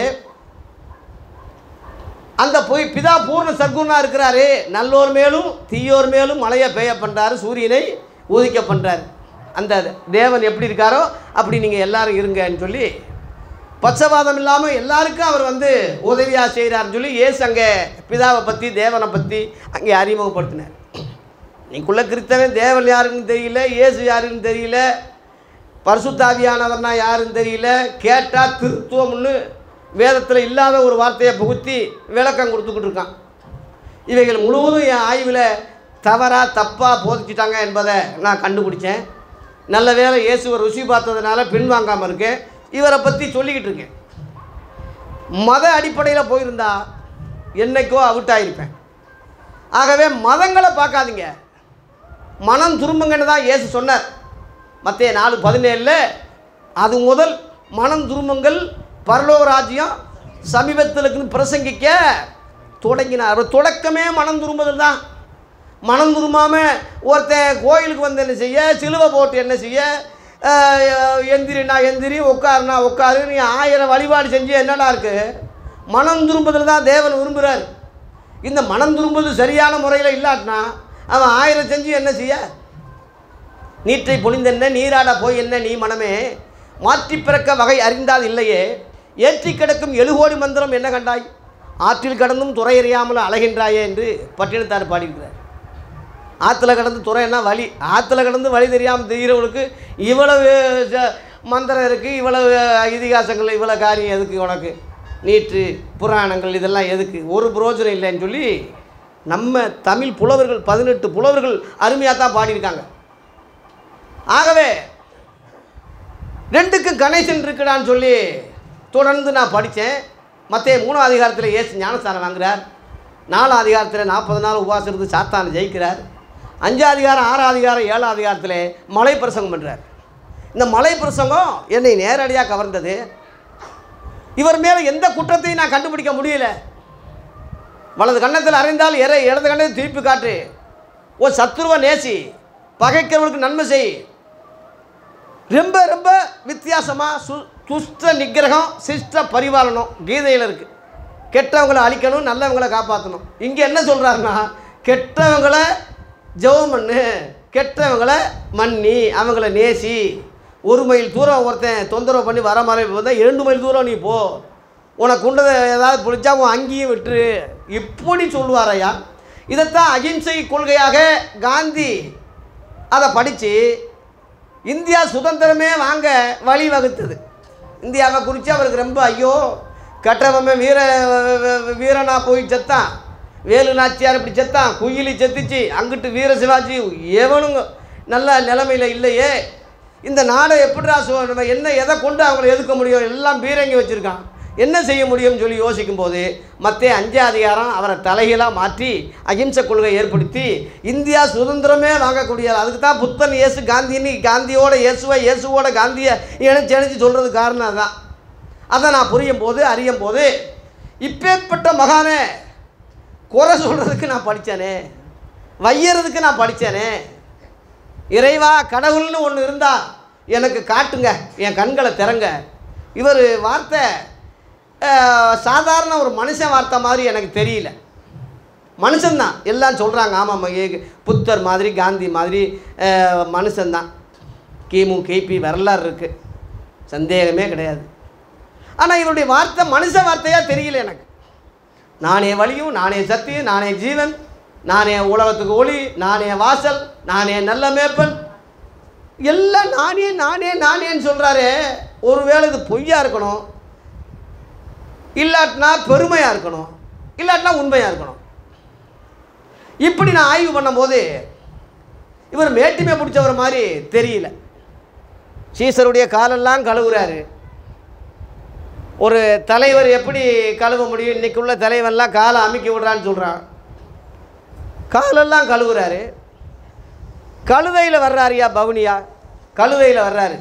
அந்த போய் பிதா பூர்ண சர்க்குணா இருக்கிறாரு நல்லோர் மேலும் தீயோர் மேலும் மழையை பெய்ய பண்ணுறாரு சூரியனை உதிக்க பண்ணுறாரு அந்த தேவன் எப்படி இருக்காரோ அப்படி நீங்கள் எல்லாரும் இருங்கன்னு சொல்லி பட்சபாதம் இல்லாமல் எல்லாருக்கும் அவர் வந்து உதவியாக செய்கிறாருன்னு சொல்லி ஏசு அங்கே பிதாவை பற்றி தேவனை பற்றி அங்கே அறிமுகப்படுத்தினார் நீக்குள்ள கிறிஸ்தவன் தேவன் யாருன்னு தெரியல இயேசு யாருன்னு தெரியல பரிசுத்தாவியானவர்னா யாருன்னு தெரியல கேட்டால் திருத்துவம்னு வேதத்தில் இல்லாத ஒரு வார்த்தையை புகுத்தி விளக்கம் கொடுத்துக்கிட்டு இருக்கான் இவைகள் முழுவதும் என் ஆய்வில் தவறாக தப்பாக போதிச்சிட்டாங்க என்பதை நான் கண்டுபிடிச்சேன் நல்ல வேளை இயேசுவை ருசி பார்த்ததுனால பின்வாங்காமல் இருக்கேன் இவரை பற்றி சொல்லிக்கிட்டு இருக்கேன் மத அடிப்படையில் போயிருந்தா என்னைக்கோ அவுட் ஆகிருப்பேன் ஆகவே மதங்களை பார்க்காதீங்க மனம் திரும்புங்கன்னு தான் இயேசு சொன்னார் மத்திய நாலு பதினேழில் அது முதல் மனம் திரும்புங்கள் பரலோக ராஜ்யம் சமீபத்தில் இருக்குன்னு பிரசங்கிக்க தொடங்கினார் அவர் தொடக்கமே மனம் திரும்புதல் தான் மனம் திரும்பாமல் ஒருத்தன் கோயிலுக்கு வந்து என்ன செய்ய சிலுவை போட்டு என்ன செய்ய அஹ், எந்திரினா எந்திரி உட்காருனா உட்காரு நீ ஆயிரம் வழிபாடு செஞ்சு என்னடா இருக்கு மனம் திரும்புதல் தான் தேவன் விரும்புகிறார் இந்த மனம் திரும்புவது சரியான முறையில் இல்லாட்டினா அவன் ஆயிரம் செஞ்சு என்ன செய்ய நீற்றை பொழிந்தென்ன நீராட போய் என்ன நீ மனமே மாற்றி பிறக்க வகை அறிந்தால் இல்லையே ஏற்றி கிடக்கும் எழுகோடி மந்திரம் என்ன கண்டாய் ஆற்றில் கடந்தும் துறையறியாமல் அழகின்றாயே என்று பட்டினத்தார் பாடியிருக்கிறார் ஆற்றுல கடந்து துறைன்னா வழி ஆற்றுல கடந்து வழி தெரியாமல் தெரிகிறவனுக்கு இவ்வளவு ச- மந்திரம் இருக்குது இவ்வளவு இதிகாசங்கள் இவ்வளோ காரியம் எதுக்கு உனக்கு நீற்று புராணங்கள் இதெல்லாம் எதுக்கு ஒரு பிரயோஜனம் இல்லைன்னு சொல்லி நம்ம தமிழ் புலவர்கள் பதினெட்டு புலவர்கள் அருமையாக தான் பாடியிருக்காங்க ஆகவே ரெண்டுக்கு கணேசன் இருக்குடான்னு சொல்லி தொடர்ந்து நான் படித்தேன் மற்ற மூணாம் அதிகாரத்தில் ஏசு ஞானஸ்தானம் வாங்குறார் நாலாம் அதிகாரத்தில் நாற்பது நாள் உபவாசம் இருந்து சாத்தானை ஜெயிக்கிறார் அஞ்சாம் அதிகாரம் ஆறாம் அதிகாரம் ஏழாம் அதிகாரத்தில் மலை பிரசங்கம் பண்ணுறார் இந்த மலை பிரசங்கம் என்னை நேரடியாக கவர்ந்தது இவர் மேலே எந்த குற்றத்தையும் நான் கண்டுபிடிக்க முடியல வலது கன்னத்தில் அறைந்தால் இறை இடது கண்ணத்தில் திருப்பி காட்டு ஓ சத்துருவ நேசி பகைக்கிறவர்களுக்கு நன்மை செய் ரொம்ப ரொம்ப வித்தியாசமாக சு துஷ்ட நிக்கிரகம் சிஷ்ட பரிபாலனம் கீதையில் இருக்குது கெட்டவங்களை அழிக்கணும் நல்லவங்களை காப்பாற்றணும் இங்கே என்ன சொல்கிறாருன்னா கெட்டவங்களை ஜெபம் பண்ணு கெட்டவங்களை மன்னி அவங்கள நேசி ஒரு மைல் தூரம் ஒருத்தன் தொந்தரவு பண்ணி வர மாதிரி வந்தால் இரண்டு மைல் தூரம் நீ போ உனக்கு உண்டதை ஏதாவது பிடிச்சா உன் அங்கேயும் விட்டுரு இப்படி சொல்லுவார் ஐயா இதைத்தான் அகிம்சை கொள்கையாக காந்தி அதை படித்து இந்தியா சுதந்திரமே வாங்க வழி வகுத்தது இந்தியாவை குறித்து அவருக்கு ரொம்ப ஐயோ கட்டவன் வீர வீரனா போய் செத்தான் வேலு நாச்சியார் இப்படி செத்தான் குயிலி செத்துச்சு அங்கிட்டு வீர சிவாஜி எவனுங்க நல்ல நிலைமையில் இல்லையே இந்த நாடை எப்படிடா சு நம்ம என்ன எதை கொண்டு அவங்கள எதுக்க முடியும் எல்லாம் பீரங்கி வச்சுருக்கான் என்ன செய்ய முடியும்னு சொல்லி யோசிக்கும்போது மற்ற அஞ்சு அதிகாரம் அவரை தலைகீழாக மாற்றி அகிம்சை கொள்கை ஏற்படுத்தி இந்தியா சுதந்திரமே வாங்கக்கூடிய அதுக்கு தான் புத்தன் இயேசு காந்தின்னு காந்தியோட இயேசுவை இயேசுவோட காந்தியை இணைச்சு இணைச்சு சொல்கிறது காரணம் அதுதான் அதை நான் புரியும் போது அறியும் போது இப்பேற்பட்ட மகானே குறை சொல்கிறதுக்கு நான் படித்தேனே வையறதுக்கு நான் படித்தேனே இறைவா கடவுள்னு ஒன்று இருந்தால் எனக்கு காட்டுங்க என் கண்களை திறங்க இவர் வார்த்தை அஹ், சாதாரண ஒரு மனுஷன் வார்த்தை மாதிரி எனக்கு தெரியல மனுஷன்தான் எல்லாம் சொல்கிறாங்க ஆமாம் புத்தர் மாதிரி காந்தி மாதிரி அஹ், மனுஷன்தான் கிமு கிபி வரலாறு இருக்குது சந்தேகமே கிடையாது ஆனால் இவருடைய வார்த்தை மனுஷ வார்த்தையாக தெரியல எனக்கு நானே வழியும் நானே சத்தியம் நானே ஜீவன் நானே உலகத்துக்கு ஒளி நானே வாசல் நானே நல்ல மேப்பன் எல்லாம் நானே நானே நானேன்னு சொல்கிறாரு ஒருவேளை இது பொய்யா இருக்கணும் இல்லாட்டினா பெருமையாக இருக்கணும் இல்லாட்டினா உண்மையாக இருக்கணும் இப்படி நான் ஆய்வு பண்ணும்போது இவர் மேட்டுமே பிடிச்சவர் மாதிரி தெரியல சீசருடைய காலெல்லாம் கழுவுறாரு ஒரு தலைவர் எப்படி கழுவ முடியும் இன்னைக்கு உள்ள தலைவன்லாம் காலை அமுக்கி விடுறான்னு சொல்கிறான் காலெல்லாம் கழுவுறாரு கழுதையில் வர்றாருயா பவுனியா கழுதையில் வர்றாரு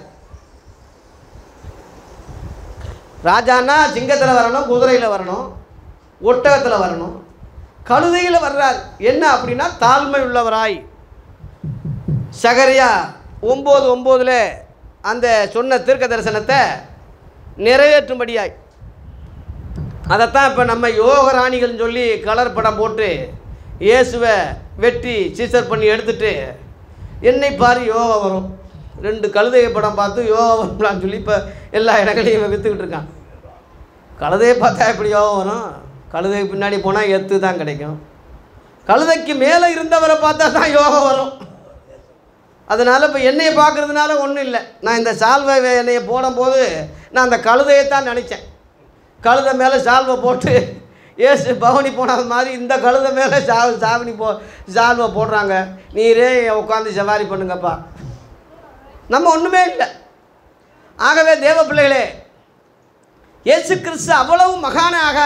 ராஜான்னா சிங்கத்தில் வரணும் குதிரையில் வரணும் ஒட்டகத்தில் வரணும் கழுதையில் வர்றார் என்ன அப்படின்னா தாழ்மை உள்ளவராய் சகரியா ஒம்பது ஒம்போதில் அந்த சொன்ன தீர்க்க தரிசனத்தை நிறைவேற்றும்படியாய் அதைத்தான் இப்போ நம்ம யோகராணிகள்னு சொல்லி கலர் படம் போட்டு இயேசுவை வெட்டி சீசர் பண்ணி எடுத்துட்டு என்னை பாரு யோகா வரும் ரெண்டு கழுதையை படம் பார்த்து யோகா வரும்லான்னு சொல்லி இப்போ எல்லா இடங்களையும் இவன் விற்றுக்கிட்டு இருக்கான் கழுதையை பார்த்தா எப்படி யோகம் வரும் கழுதைக்கு பின்னாடி போனால் எத்து தான் கிடைக்கும் கழுதைக்கு மேலே இருந்தவரை பார்த்தா தான் யோகம் வரும் அதனால் இப்போ என்னையை பார்க்குறதுனால ஒன்றும் இல்லை நான் இந்த சால்வை வே- என்னையை போடும்போது நான் அந்த கழுதையை தான் நினச்சேன் கழுதை மேலே சால்வை போட்டு ஏசு பவனி போனது மாதிரி இந்த கழுதை மேலே சா சாவணி போ சால்வை போடுறாங்க நீரே உட்காந்து சவாரி பண்ணுங்கப்பா நம்ம ஒன்றுமே இல்லை ஆகவே தேவ பிள்ளைகளே இயேசு கிறிஸ்து அவ்வளவு மகானாக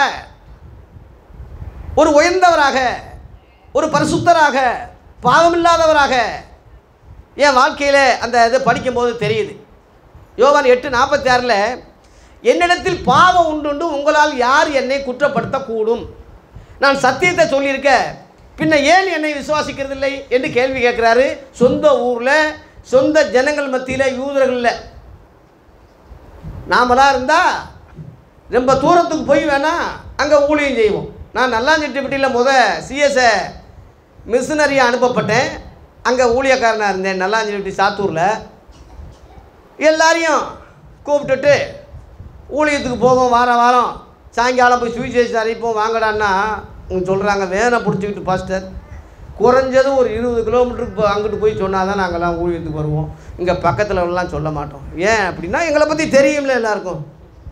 ஒரு உயர்ந்தவராக ஒரு பரிசுத்தராக பாவமில்லாதவராக என் வாழ்க்கையில் அந்த இது படிக்கும்போது தெரியுது யோவான் எட்டு நாற்பத்தி ஆறில் என்னிடத்தில் பாவம் உண்டுண்டு உங்களால் யார் என்னை குற்றப்படுத்தக்கூடும் நான் சத்தியத்தை சொல்லியிருக்க பின்ன ஏன் என்னை விசுவாசிக்கிறதில்லை என்று கேள்வி கேட்குறாரு சொந்த ஊரில் சொந்த ஜனங்கள் மத்தியில் யூதர்களில் நாமளாக இருந்தால் ரொம்ப தூரத்துக்கு போய் வேணால் அங்கே ஊழியம் செய்வோம் நான் நல்லாஞ்சிட்டிப்பட்டியில் முத சிஎஸ்ஐ மிஷினரியாக அனுப்பப்பட்டேன் அங்கே ஊழியக்காரனாக இருந்தேன் நல்லாஞ்சிட்டி சாத்தூரில் எல்லாரையும் கூப்பிட்டுட்டு ஊழியத்துக்கு போவோம் வாரம் வாரம் சாயங்காலம் போய் சுவிசேஷம் அறிவிப்போம் வாங்கடான்னா அவங்க சொல்கிறாங்க வேனை பிடிச்சிக்கிட்டு பாஸ்டர் குறைஞ்சது ஒரு இருபது கிலோமீட்டருக்கு போ- அங்கிட்டு போய் சொன்னால் தான் நாங்கள்லாம் ஊழியத்துக்கு வருவோம் இங்கே பக்கத்தில் எல்லாம் சொல்ல மாட்டோம் ஏன் அப்படின்னா எங்களை பற்றி தெரியும்ல எல்லாருக்கும்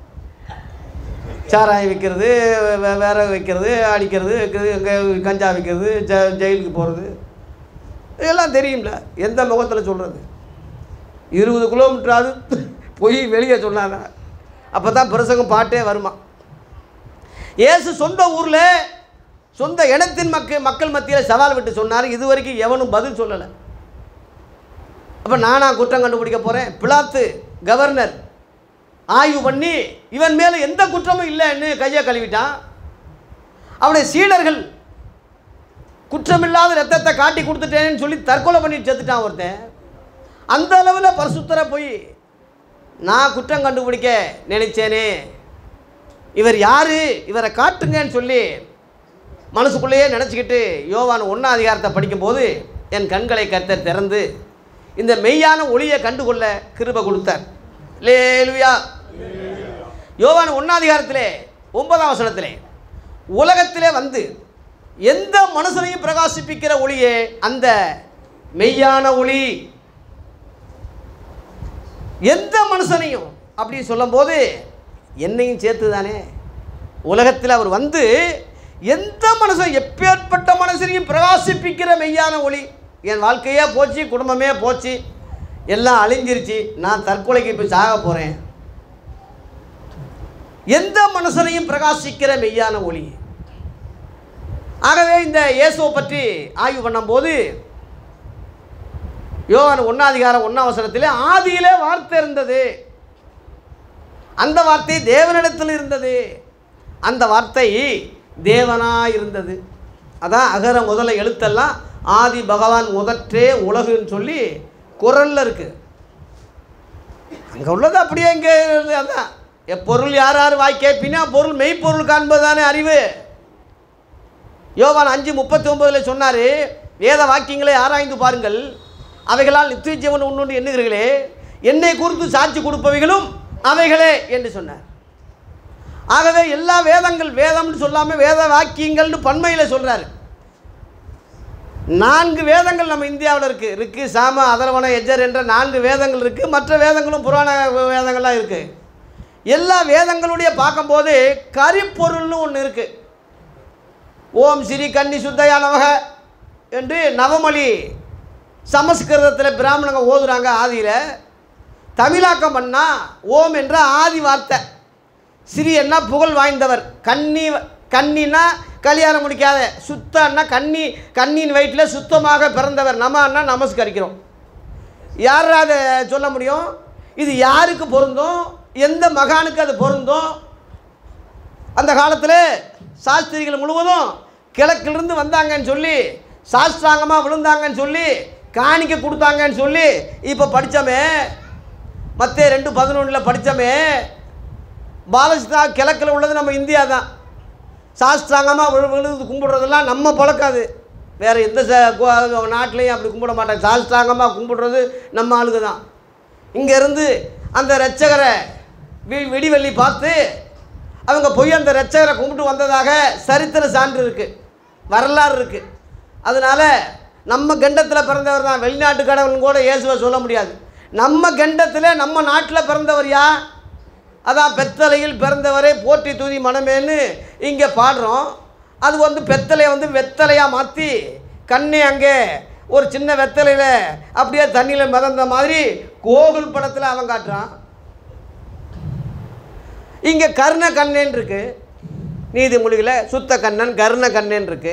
சாராயம் விற்கிறது வே- வேற வைக்கிறது அடிக்கிறது வைக்கிறது எங்கே கஞ்சா விற்கிறது ஜ ஜெயிலுக்கு போகிறது இதெல்லாம் தெரியும்ல எந்த முகத்தில் சொல்கிறது இருபது கிலோமீட்டராவது போய் வெளியே சொன்னாங்க அப்போ தான் பிரசங்கம் பாட்டே வருமா இயேசு சொந்த ஊரில் சொந்த இனத்தின் மக்கள் மக்கள் மத்தியில் சவால் விட்டு சொன்னார் இது வரைக்கும் எவனும் பதில் சொல்லலை அப்போ நானா குற்றம் கண்டுபிடிக்க போகிறேன் பிலாத்து கவர்னர் ஆய்வு பண்ணி இவன் மேலே எந்த குற்றமும் இல்லைன்னு கையை கழுவிட்டான் அவனுடைய சீடர்கள் குற்றமில்லாத ரத்தத்தை காட்டி கொடுத்துட்டேன்னு சொல்லி தற்கொலை பண்ணிட்டு செத்துட்டான் ஒருத்தன் அந்த அளவில் பரிசுத்தரை போய் நான் குற்றம் கண்டுபிடிக்க நினைச்சேனே இவர் யாரு இவரை காட்டுங்கன்னு சொல்லி மனசுக்குள்ளேயே நினச்சிக்கிட்டு யோவான் ஒன்றாம் அதிகாரத்தை படிக்கும்போது என் கண்களை கர்த்தர் திறந்து இந்த மெய்யான ஒளியை கண்டுகொள்ள கிருபை கொடுத்தார் லேலுயா யோவான் ஒன்றாம் அதிகாரத்திலே ஒன்பதாம் வசனத்திலே உலகத்திலே வந்து எந்த மனுஷனையும் பிரகாசிப்பிக்கிற ஒளியே அந்த மெய்யான ஒளி எந்த மனுஷனையும் அப்படி சொல்லும்போது என்னையும் சேர்த்து தானே உலகத்தில் அவர் வந்து எந்த மனுஷன் எப்பேற்பட்ட மனுஷனையும் பிரகாசிப்பிக்கிற மெய்யான ஒளி என் வாழ்க்கையே போச்சு குடும்பமே போச்சு எல்லாம் அழிஞ்சிருச்சு நான் தற்கொலைக்கு இப்போ சாக போகிறேன் எந்த மனுஷனையும் பிரகாசிக்கிற மெய்யான ஒளி ஆகவே இந்த இயேசுவை பற்றி ஆய்வு பண்ணும்போது யோவான் ஒன்னாதிகாரம் ஒன்றாம் வசனத்திலே ஆதியிலே வார்த்தை இருந்தது அந்த வார்த்தை தேவனிடத்தில் இருந்தது அந்த வார்த்தை தேவனாய் இருந்தது அதான் அகர முதல எழுத்தெல்லாம் ஆதி பகவான் முதற்றே உலகுன்னு சொல்லி குரல்ல இருக்கு அங்கே உள்ளது அப்படியே இங்கே இருக்குது அதான் எப்பொருள் யார் யார் வாய் கேட்பினா பொருள் மெய்ப்பொருள் காண்பதுதானே அறிவு யோவான் அஞ்சு முப்பத்தி ஒன்பதில் சொன்னார் வேத வாக்கியங்களை ஆராய்ந்து பாருங்கள் அவைகளால் நித்திய ஜீவன் உண்டு எண்ணுகிறீர்களே என்னை குறித்து சாட்சி கொடுப்பவைகளும் அவைகளே என்று சொன்னார் ஆகவே எல்லா வேதங்கள் வேதம்னு சொல்லாமல் வேத வாக்கியங்கள்னு பன்மையில் சொல்கிறாரு நான்கு வேதங்கள் நம்ம இந்தியாவில் இருக்குது ரிக்கு சாம அதர்வன எஜர் என்ற நான்கு வேதங்கள் இருக்குது மற்ற வேதங்களும் புராண வேதங்கள்லாம் இருக்குது எல்லா வேதங்களுடைய பார்க்கும்போது கரிப்பொருள்னு ஒன்று இருக்குது ஓம் ஸ்ரீ கன்னி சுத்தையா நமக என்று நவமொழி சமஸ்கிருதத்தில் பிராமணங்க ஓதுறாங்க ஆதியில் தமிழாக்கம் பண்ணால் ஓம் என்ற ஆதி வார்த்தை சிறியன்னா புகழ் வாய்ந்தவர் கன்னி கன்னின்னா கல்யாணம் முடிக்காத சுத்தன்னா கன்னி கண்ணின் வயிற்றில் சுத்தமாக பிறந்தவர் நமன்னா நமஸ்கரிக்கிறோம் யார் அதை சொல்ல முடியும் இது யாருக்கு பொருந்தும் எந்த மகானுக்கு அது பொருந்தும் அந்த காலத்தில் சாஸ்திரிகள் முழுவதும் கிழக்கிலிருந்து வந்தாங்கன்னு சொல்லி சாஸ்திராங்கமாக விழுந்தாங்கன்னு சொல்லி காணிக்க கொடுத்தாங்கன்னு சொல்லி இப்போ படித்தோமே மற்ற ரெண்டு பதினொன்றில் படித்தோமே பாலஸ்தா கிழக்கில் உள்ளது நம்ம இந்தியா தான் சாஸ்திராங்கமாக விழு விழுது கும்பிடுறதெல்லாம் நம்ம பழக்காது வேறு எந்த ச கோ- நாட்டிலையும் அப்படி கும்பிட மாட்டாங்க சாஸ்திராங்கமாக கும்பிடுறது நம்ம ஆளுங்க தான் இங்கேருந்து அந்த ரட்சகரை வி வெடிவெள்ளி பார்த்து அவங்க போய் அந்த ரட்சகரை கும்பிட்டு வந்ததாக சரித்திர சான்று இருக்குது வரலாறு இருக்குது அதனால் நம்ம கண்டத்தில் பிறந்தவர் தான் வெளிநாட்டு கடவுள்னு கூட இயேசுவை சொல்ல முடியாது நம்ம கண்டத்தில் நம்ம நாட்டில் பிறந்தவர் யா அதான் பெத்தலையில் பிறந்தவரே போற்றி தூதி மனமேன்னு இங்கே பாடுறோம் அது வந்து பெத்தலையை வந்து வெத்தலையாக மாற்றி கண்ணே அங்கே ஒரு சின்ன வெத்தலையில் அப்படியே தண்ணியில் மிதந்த மாதிரி கோகுல் படத்தில் அவன் காட்டுறான் இங்கே கர்ண கண்ணன் இருக்கு நீதிமொழியில் சுத்த கண்ணன் கர்ண கண்ணன் இருக்கு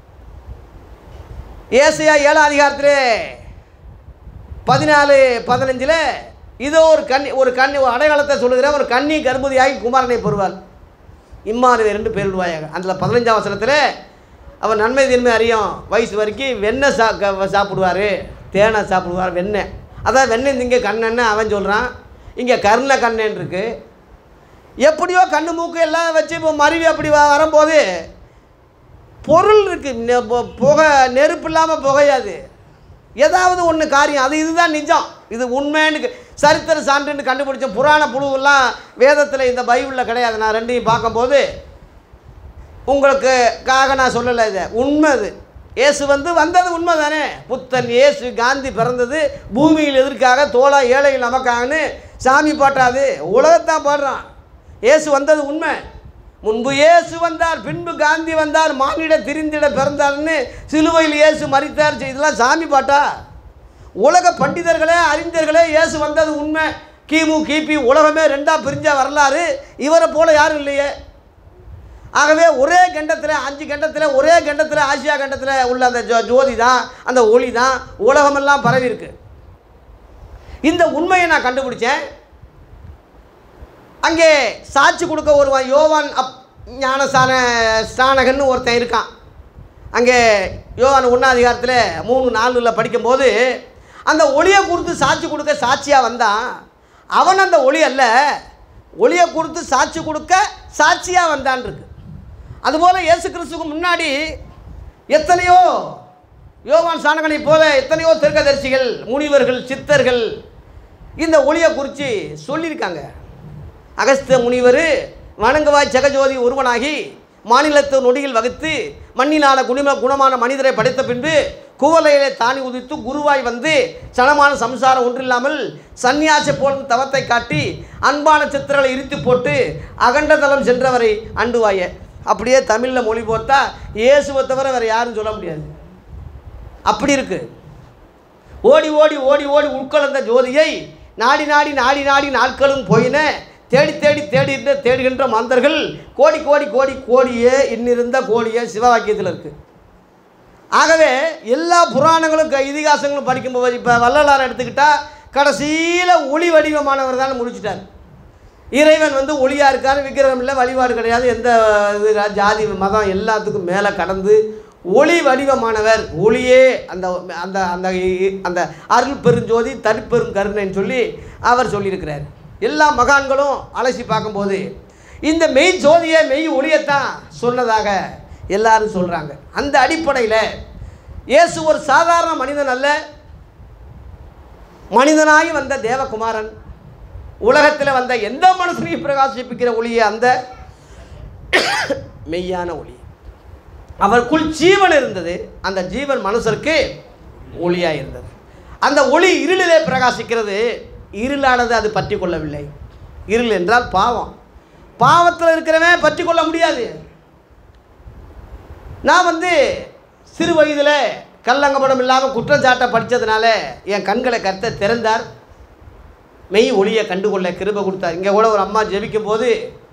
ஏசியா ஏழாம் அதிகாரத்திலே பதினாலு பதினஞ்சில் இதோ ஒரு கன்னி ஒரு கன்னி ஒரு அடையாளத்தை சொல்லுகிற ஒரு கன்னி கர்ப்பதியாகி குமாரனை பெறுவாள் இம்மானுவே ரெண்டு பேரிடுவாயாக அதில் பதினஞ்சாம் வசனத்தில் அவன் நன்மை தீன்மை அறியும் வயசு வரைக்கும் வெண்ணெய் சா க- சாப்பிடுவார் தேனை சாப்பிடுவார் வெண்ணெய் அதான் வெண்ணெய் திங்க கண்ணன்னு அவன் சொல்கிறான் இங்கே கர்ண கண்ணன் இருக்கு எப்படியோ கண்ணு மூக்கு எல்லாம் வச்சு இப்போ மருவி அப்படி வ- வரும்போது பொருள் இருக்குது புகை நெருப்பு இல்லாமல் புகையாது ஏதாவது ஒன்று காரியம் அது இதுதான் நிஜம் இது உண்மைன்னு க- சரித்திர சான்றுன்னு கண்டுபிடிச்ச புராண புழுவெல்லாம் வேதத்தில் இந்த பைபிளில் கிடையாது நான் ரெண்டையும் பார்க்கும்போது உங்களுக்கு காக நான் சொல்லலை இதை உண்மை அது இயேசு வந்து வந்தது உண்மை தானே புத்தன் இயேசு காந்தி பிறந்தது பூமியில் எதற்காக தோளா ஏழைகள் நமக்காகன்னு சாமி பாட்டாது உலகத்தான் பாடுறான் இயேசு வந்தது உண்மை முன்பு இயேசு வந்தார் பின்பு காந்தி வந்தார் மானிட திரிந்திட பிறந்தார்னு சிலுவையில் இயேசு மறித்தார் இதெல்லாம் சாமி பாட்டா உலக பண்டிதர்களே அறிஞர்களே இயேசு வந்தது உண்மை கிமு கிபி உலகமே ரெண்டாக பிரிஞ்ச வரலாறு இவரை போல யாரும் இல்லையே ஆகவே ஒரே கண்டத்தில் அஞ்சு கண்டத்தில் ஒரே கண்டத்தில் ஆசியா கண்டத்தில் உள்ள அந்த ஜோ ஜோதி தான் அந்த ஒளி தான் உலகமெல்லாம் பரவி இருக்கு இந்த உண்மையை நான் கண்டுபிடிச்சேன் அங்கே சாட்சி கொடுக்க ஒருவன் யோவான் அப் ஞானசான ஸ்நானகன்னு ஒருத்தன் இருக்கான் அங்கே யோவான் ஒன்றாம் அதிகாரத்தில் மூணு நாலில் படிக்கும்போது அந்த ஒளியை கொடுத்து சாட்சி கொடுக்க சாட்சியாக வந்தான் அவன் அந்த ஒளி அல்ல ஒளியை கொடுத்து சாட்சி கொடுக்க சாட்சியாக வந்தான் இருக்கு அதுபோல் இயேசு கிறிஸ்துக்கு முன்னாடி எத்தனையோ யோவான் சாணகனை போல எத்தனையோ தீர்க்கதரிசிகள் முனிவர்கள் சித்தர்கள் இந்த ஒளியை குறித்து சொல்லியிருக்காங்க அகஸ்திய முனிவர் வணங்குவாய் ஜெகஜோதி ஒருவனாகி மாநிலத்து நொடியில் வகுத்து மண்ணிலான குணிம குணமான மனிதரை படைத்த பின்பு குவலையிலே தானி உதித்து குருவாய் வந்து சனமான சம்சாரம் ஒன்றில்லாமல் சந்நியாசி போல் தவத்தை காட்டி அன்பான சித்திரங்களை இறுத்தி போட்டு அகண்டதளம் சென்றவரை அண்டுவாய அப்படியே தமிழில் மொழி போர்த்தா இயேசுவை தவிர வேறு யாரும் சொல்ல முடியாது அப்படி இருக்கு ஓடி ஓடி ஓடி ஓடி உட்கலந்த ஜோதியை நாடி நாடி நாடி நாடி நாட்களும் போயின தேடி தேடி தேடின்ற தேடுகின்ற மந்தர்கள் கோடி கோடி கோடி கோடியே இன்னிருந்த கோடியே சிவவாக்கியத்தில் இருக்கு ஆகவே எல்லா புராணங்களும் க- இதிகாசங்களும் படிக்கும்போது இப்போ வள்ளலார் எடுத்துக்கிட்டால் கடைசியில் ஒளி வடிவமானவர் தான் முடிச்சிட்டார் இறைவன் வந்து ஒளியாக இருக்கார் விக்கிரகம் இல்லை வழிபாடு கிடையாது எந்த இது ஜாதி மதம் எல்லாத்துக்கும் மேலே கடந்து ஒளி வடிவமானவர் ஒளியே அந்த அந்த அந்த அந்த அருள் பெருஞ்சோதி தனிப்பெரும் கருணைன்னு சொல்லி அவர் சொல்லியிருக்கிறார் எல்லா மகான்களும் அலசி பார்க்கும்போது இந்த மெய் ஜோதியை மெய் ஒளியத்தான் சொன்னதாக எல்லாரும் சொல்கிறாங்க அந்த அடிப்படையில் இயேசு ஒரு சாதாரண மனிதன் அல்ல மனிதனாய் வந்த தேவகுமாரன் உலகத்தில் வந்த எந்த மனுஷனையும் பிரகாசிப்பிக்கிற ஒளியே அந்த மெய்யான ஒளி அவருக்குள் ஜீவன் இருந்தது அந்த ஜீவன் மனுஷருக்கு ஒளியாக இருந்தது அந்த ஒளி இருளிலே பிரகாசிக்கிறது இருளானது அது பற்றி கொள்ளவில்லை இருள் என்றால் பாவம் பாவத்தில் இருக்கிறவன் பற்றி கொள்ள முடியாது நான் வந்து சிறு வயதில் கல்லங்கப்படம் இல்லாமல் குற்றச்சாட்டை படித்ததுனால என் கண்களை கருத்தை திறந்தார் மெய் ஒளியை கண்டுகொள்ள கிருபை கொடுத்தார் இங்கே கூட ஒரு அம்மா ஜெபிக்கும் போது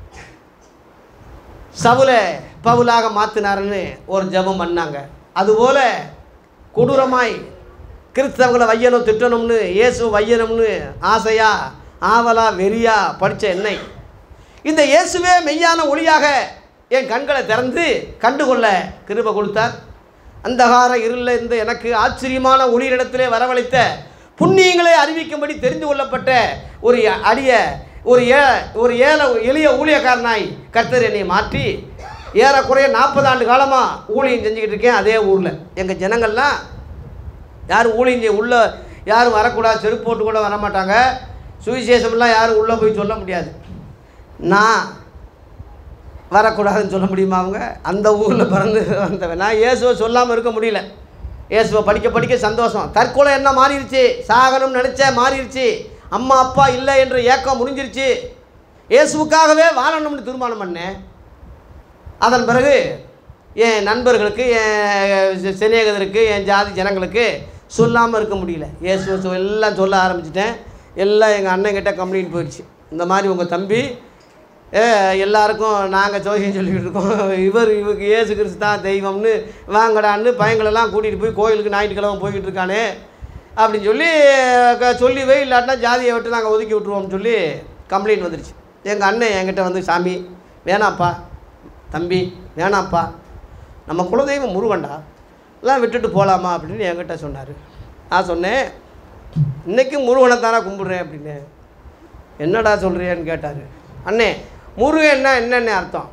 சவுலை பவுலாக மாற்றினாருன்னு ஒரு ஜெபம் பண்ணாங்க அதுபோல் கொடூரமாய் கிறிஸ்தவங்களை வையணும் திட்டணும்னு இயேசு வையணும்னு ஆசையா ஆவலா வெறியா படித்த என்னை இந்த இயேசுவே மெய்யான ஒளியாக என் கண்களை திறந்து கண்டுகொள்ள கிருபை கொடுத்தார் அந்தகார இருளில் இருந்த எனக்கு ஆச்சரியமான ஒளியிடத்திலே வரவழைத்த புண்ணியங்களை அறிவிக்கும்படி தெரிந்து கொள்ளப்பட்ட ஒரு அடிய ஒரு ஏ ஒரு ஏழை எளிய ஊழியக்காரனாய் கர்த்தர் என்னை மாற்றி ஏறக்குறைய நாற்பது ஆண்டு காலமாக ஊழியம் செஞ்சுக்கிட்டு இருக்கேன் அதே ஊரில் எங்கள் ஜனங்கள்லாம் யாரும் ஊழியம் செய்ய உள்ளே யாரும் வரக்கூடாது செருப்பு போட்டு கூட வரமாட்டாங்க சுவிசேஷம்லாம் யாரும் உள்ளே போய் சொல்ல முடியாது நான் வரக்கூடாதுன்னு சொல்ல முடியுமா அவங்க அந்த ஊரில் பிறந்து வந்தவன் நான் இயேசுவை சொல்லாமல் இருக்க முடியல இயேசுவை படிக்க படிக்க சந்தோஷம் தற்கொலை என்ன மாறிடுச்சு சாகணும்னு நினச்சேன் மாறிடுச்சு அம்மா அப்பா இல்லை என்ற ஏக்கம் முடிஞ்சிருச்சு இயேசுவுக்காகவே வாழணும்னு தீர்மானம் பண்ணேன் அதன் பிறகு என் நண்பர்களுக்கு என் சிநேகிதருக்கு என் ஜாதி ஜனங்களுக்கு சொல்லாமல் இருக்க முடியல இயேசுவை சொ- எல்லாம் சொல்ல ஆரம்பிச்சிட்டேன் எல்லாம் எங்கள் அண்ணன்கிட்ட கம்ப்ளைண்ட் போயிடுச்சு இந்த மாதிரி உங்கள் தம்பி ஏ, எல்லாருக்கும் நாங்கள் ஜோசியம் சொல்லிக்கிட்டு இருக்கோம் இவர் இவருக்கு இயேசு கிறிஸ்து தான் தெய்வம்னு வாங்கடான்னு பையங்களெல்லாம் கூட்டிகிட்டு போய் கோயிலுக்கு ஞாயிற்றுக்கிழமை போய்கிட்டு இருக்கானே அப்படின்னு சொல்லி க- சொல்லி வை இல்லாட்டினா ஜாதியை விட்டு நாங்கள் ஒதுக்கி விட்ருவோம்னு சொல்லி கம்ப்ளைண்ட் வந்துருச்சு எங்கள் அண்ணன் என்கிட்ட வந்து சாமி வேணாம்ப்பா தம்பி வேணாம்ப்பா நம்ம குலதெய்வம் முருகன்டா எல்லாம் விட்டுட்டு போகலாமா அப்படின்னு என்கிட்ட சொன்னார் நான் சொன்னேன் இன்றைக்கும் முருகனை தானே கும்பிட்றேன் அப்படின்னு என்னடா சொல்கிறியன்னு கேட்டார் அண்ணே முருகன்னா என்னென்ன அர்த்தம்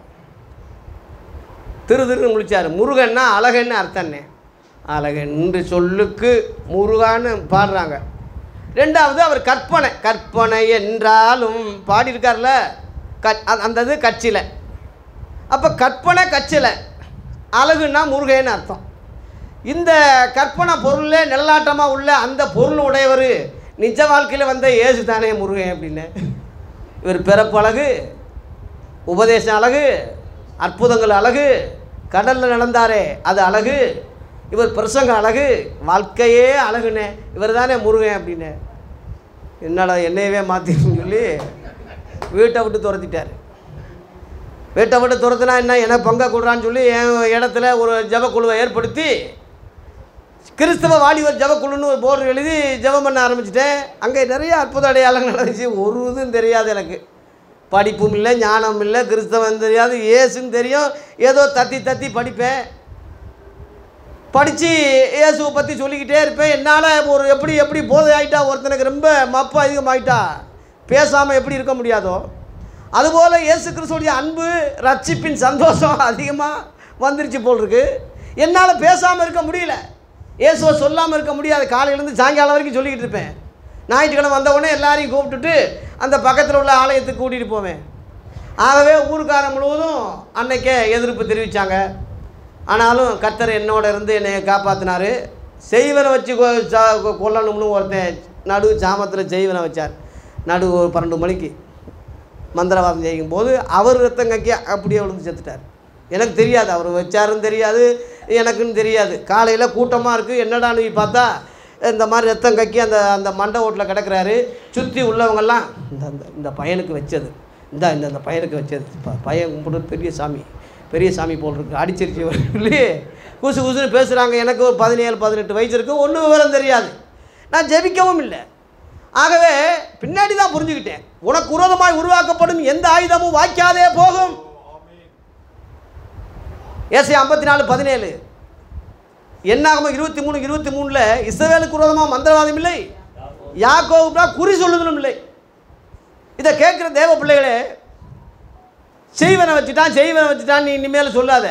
திரு திருன்னு முடிச்சார் முருகன்னா அழகன்னு அர்த்தம்னே அழகென்று சொல்லுக்கு முருகான்னு பாடுறாங்க ரெண்டாவது அவர் கற்பனை கற்பனை என்றாலும் பாடியிருக்கார்ல க அந்த- அந்த இது கட்சியில் அப்போ கற்பனை கட்சியில் அழகுன்னா முருகன்னு அர்த்தம் இந்த கற்பனை பொருளில் நிழலாட்டமாக உள்ள அந்த பொருள் உடையவர் நிஜ வாழ்க்கையில் வந்த ஏசு தானே முருகன் அப்படின்னு இவர் பிறப்பு அழகு உபதேசம் அழகு அற்புதங்கள் அழகு கடலில் நடந்தாரே அது அழகு இவர் பிரசங்க அழகு வாழ்க்கையே அழகுனே இவர் தானே முருகன் அப்படின்னு என்னடா என்னையவே மாற்றின்னு சொல்லி வீட்டை விட்டு துரத்திட்டார் வீட்டை விட்டு துரத்துனா என்ன என்ன பங்க கொடுறான்னு சொல்லி என் இடத்துல ஒரு ஜபக்குழுவை ஏற்படுத்தி கிறிஸ்தவ வாலிபர் ஜபக்குழுன்னு ஒரு போர்டு எழுதி ஜெபம் பண்ண ஆரம்பிச்சிட்டேன் அங்கே நிறைய அற்புத அடையாளங்கள் நடந்துச்சு ஒரு இதுவும் தெரியாது எனக்கு படிப்பும் இல்லை ஞானம் இல்லை கிறிஸ்தவம் தெரியாது இயேசுன்னு தெரியும் ஏதோ தத்தி தத்தி படிப்பேன் படித்து இயேசுவை பற்றி சொல்லிக்கிட்டே இருப்பேன் என்னால் ஒரு எப்படி எப்படி போதை ஆகிட்டா ஒருத்தனுக்கு ரொம்ப மப்பு அதிகமாகிட்டா பேசாமல் எப்படி இருக்க முடியாதோ அதுபோல் இயேசு கிறிஸ்துடைய அன்பு ரட்சிப்பின் சந்தோஷம் அதிகமாக வந்துருச்சு போல் இருக்கு என்னால் பேசாமல் இருக்க முடியல இயேசுவை சொல்லாமல் இருக்க முடியாது காலையிலேருந்து சாயங்காலம் வரைக்கும் சொல்லிக்கிட்டு இருப்பேன் ஞாயிற்றுக்கிழமை வந்த உடனே எல்லாரையும் கூப்பிட்டுட்டு அந்த பக்கத்தில் உள்ள ஆலயத்துக்கு கூட்டிகிட்டு போவேன் ஆகவே ஊருக்காரன் முழுவதும் அன்னைக்கே எதிர்ப்பு தெரிவித்தாங்க ஆனாலும் கர்த்தர் என்னோட இருந்து என்னை காப்பாற்றினார் செய்வனை வச்சு கொ- சா- கொ- கொல்லணும்னு ஒருத்தன் நடு ஜாமத்தில் செய்வனை வச்சார் நடு ஒரு பன்னெண்டு மணிக்கு மந்திரவாதம் செய்யும் போது அவர் ரத்தம் கக்கி அப்படியே விழுந்து செத்துட்டார் எனக்கு தெரியாது அவர் வச்சாருன்னு தெரியாது எனக்குன்னு தெரியாது காலையில் கூட்டமாக இருக்குது என்னடான்னு போய் பார்த்தா இந்த மாதிரி ரத்தம் கக்கி அந்த அந்த மண்டை ஓட்டில் கிடக்குறாரு சுற்றி உள்ளவங்கெல்லாம் இந்த இந்த இந்த பையனுக்கு வச்சது இந்த இந்த இந்த பையனுக்கு வச்சது ப- பையன் கும்பிட்டு பெரிய சாமி பெரிய சாமி போல் இருக்கு அடிச்சிருச்சு இவர் சொல்லி குசு குசுன்னு பேசுகிறாங்க எனக்கு ஒரு பதினேழு பதினெட்டு வயசு இருக்குது ஒன்றும் விவரம் தெரியாது நான் ஜெபிக்கவும் இல்லை ஆகவே பின்னாடி தான் புரிஞ்சுக்கிட்டேன் உனக்கு விரோதமாய் உருவாக்கப்படும் எந்த ஆயுதமும் வாய்க்காதே போகும் ஏசி ஐம்பத்தி நாலு பதினேழு என்னாகும் இருபத்தி மூணு இருபத்தி மூணில் இஸ்ரவேலுக்கு விரோதமாக மந்திரவாதம் இல்லை யாக்கோவுக்கு குறி சொல்லுதலும் இல்லை இதை கேட்குற தேவ பிள்ளைகளே செய்வனை வச்சுட்டான் செய்வனை வச்சுட்டான் நீ இனிமேல் சொல்லாத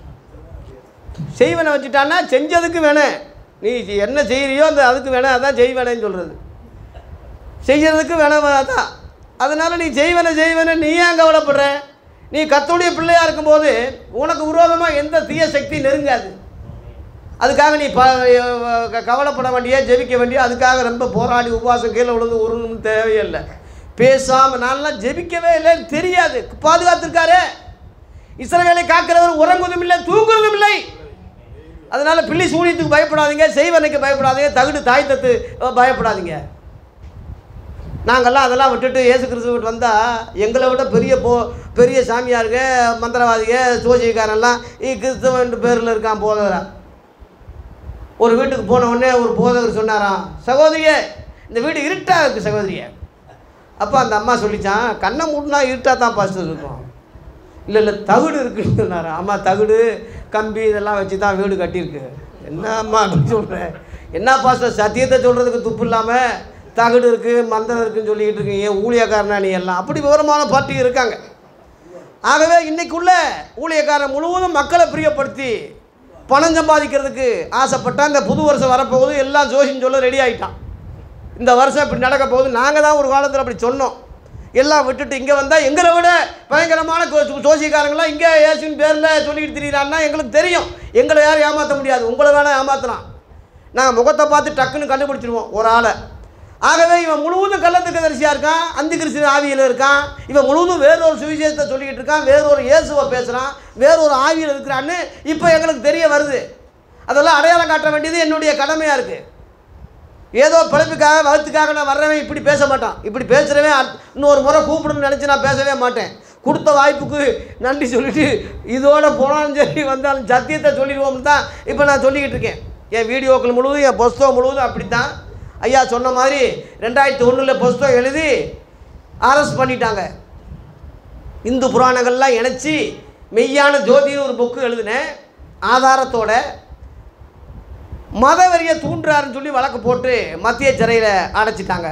செய்வனை வச்சுட்டான்னா செஞ்சதுக்கு வேணேன் நீ என்ன செய்கிறியோ அந்த அதுக்கு வேணாம் அதான் செய்வனேன்னு சொல்கிறது செய்யறதுக்கு வேணாம் தான் அதனால் நீ செய்வனை செய்வனை நீ ஏன் கவலைப்படுற நீ கத்தோடைய பிள்ளையாக இருக்கும்போது உனக்கு விரோதமாக எந்த தீய சக்தி நெருங்காது அதுக்காக நீ ப க- கவலைப்பட வேண்டிய ஜெபிக்க வேண்டிய அதுக்காக ரொம்ப போராடி உபவாசம் கீழே விழுந்து உருணும் தேவையில்லை பேசாமல் நான்லாம் ஜெபிக்கவே இல்லைன்னு தெரியாது பாதுகாத்திருக்காரு இஸ்ரவேலை காக்கிறவர் உறங்குவதும் இல்லை தூங்குவதும் இல்லை அதனால பிள்ளை சூனியத்துக்கு பயப்படாதீங்க செய்வனைக்கு பயப்படாதீங்க தகுடு தாய் தத்து அஹ், பயப்படாதீங்க நாங்கள்லாம் அதெல்லாம் விட்டுட்டு இயேசு கிறிஸ்துவிட்டு வந்தால் எங்களை விட பெரிய போ பெரிய சாமியாருங்க மந்திரவாதிக ஜோசியக்காரெல்லாம் ஈ கிறிஸ்தவன் பேரில் இருக்கான் போதகரா ஒரு வீட்டுக்கு போன உடனே ஒரு போதகர் சொன்னாராம் சகோதரியே இந்த வீடு இருட்டா இருக்குது சகோதரியே அப்போ அந்த அம்மா சொல்லிச்சான் கண்ணை மூடினா இருட்டாக தான் பாஸ்டர் இருக்கும் இல்லை இல்லை தகுடு இருக்குன்னு சொன்னார் ஆமாம் தகுடு கம்பி இதெல்லாம் வச்சு தான் வீடு கட்டியிருக்கு என்ன அம்மா அப்படி சொல்கிறேன் என்ன பாஸ்டர் சத்தியத்தை சொல்கிறதுக்கு துப்பு இல்லாமல் தகுடு இருக்குது மந்திரம் இருக்குன்னு சொல்லிக்கிட்டு இருக்கீங்க ஊழியக்காரனா நீ எல்லாம் அப்படி விவரமான பார்ட்டி இருக்காங்க ஆகவே இன்னைக்குள்ள ஊழியக்காரன் முழுவதும் மக்களை பிரியப்படுத்தி பணம் சம்பாதிக்கிறதுக்கு ஆசைப்பட்டா இந்த புது வருஷம் வரப்போகுது எல்லாம் ஜோசின்னு சொல்ல ரெடி ஆகிட்டான் இந்த வருஷம் இப்படி நடக்க போகுது நாங்கள் தான் ஒரு காலத்தில் அப்படி சொன்னோம் எல்லாம் விட்டுட்டு இங்கே வந்தால் எங்களை விட பயங்கரமான கோ- ஜோசியக்காரங்களாம் இங்கே ஏசுவின் பேரில் சொல்லிக்கிட்டு திரியிறான்னா எங்களுக்கு தெரியும் எங்களை யாரும் ஏமாற்ற முடியாது உங்களை வேணால் ஏமாற்றலாம் நாங்கள் முகத்தை பார்த்து டக்குன்னு கண்டுபிடிச்சிருவோம் ஒரு ஆளை ஆகவே இவன் முழுவதும் கள்ளத்துக்கு தரிசியாக இருக்கான் அந்தி கிறிஸ்து ஆவியில் இருக்கான் இவன் முழுவதும் வேறொரு சுவிசேஷத்தை சொல்லிக்கிட்டு இருக்கான் வேறொரு இயேசுவை பேசுகிறான் வேறொரு ஆவியில் இருக்கிறான்னு இப்போ எங்களுக்கு தெரிய வருது அதெல்லாம் அடையாளம் காட்ட வேண்டியது என்னுடைய கடமையாக இருக்குது ஏதோ பிழைப்புக்காக வகுத்துக்காக நான் வர்றவன் இப்படி பேச மாட்டான் இப்படி பேசுகிறவன் அடுத்த- இன்னொரு முறை கூப்பிடணும்னு நினச்சி நான் பேசவே மாட்டேன் கொடுத்த வாய்ப்புக்கு நன்றி சொல்லிட்டு இதோட போனாலும் சரி வந்தாலும் சத்தியத்தை சொல்லிடுவோம்னு தான் இப்போ நான் சொல்லிக்கிட்டு இருக்கேன் என் வீடியோக்கள் முழுவதும் என் புஸ்தகம் முழுவதும் அப்படி தான் ஐயா சொன்ன மாதிரி ரெண்டாயிரத்தி ஒன்றில் புஸ்தகம் எழுதி அரெஸ்ட் பண்ணிட்டாங்க இந்து புராணங்கள்லாம் இணைச்சி மெய்யான ஜோதின்னு ஒரு புக்கு எழுதினேன் ஆதாரத்தோட மதவெறியை தூண்டுறாருன்னு சொல்லி வழக்கு போட்டு மத்திய சிறையில் அடைச்சிட்டாங்க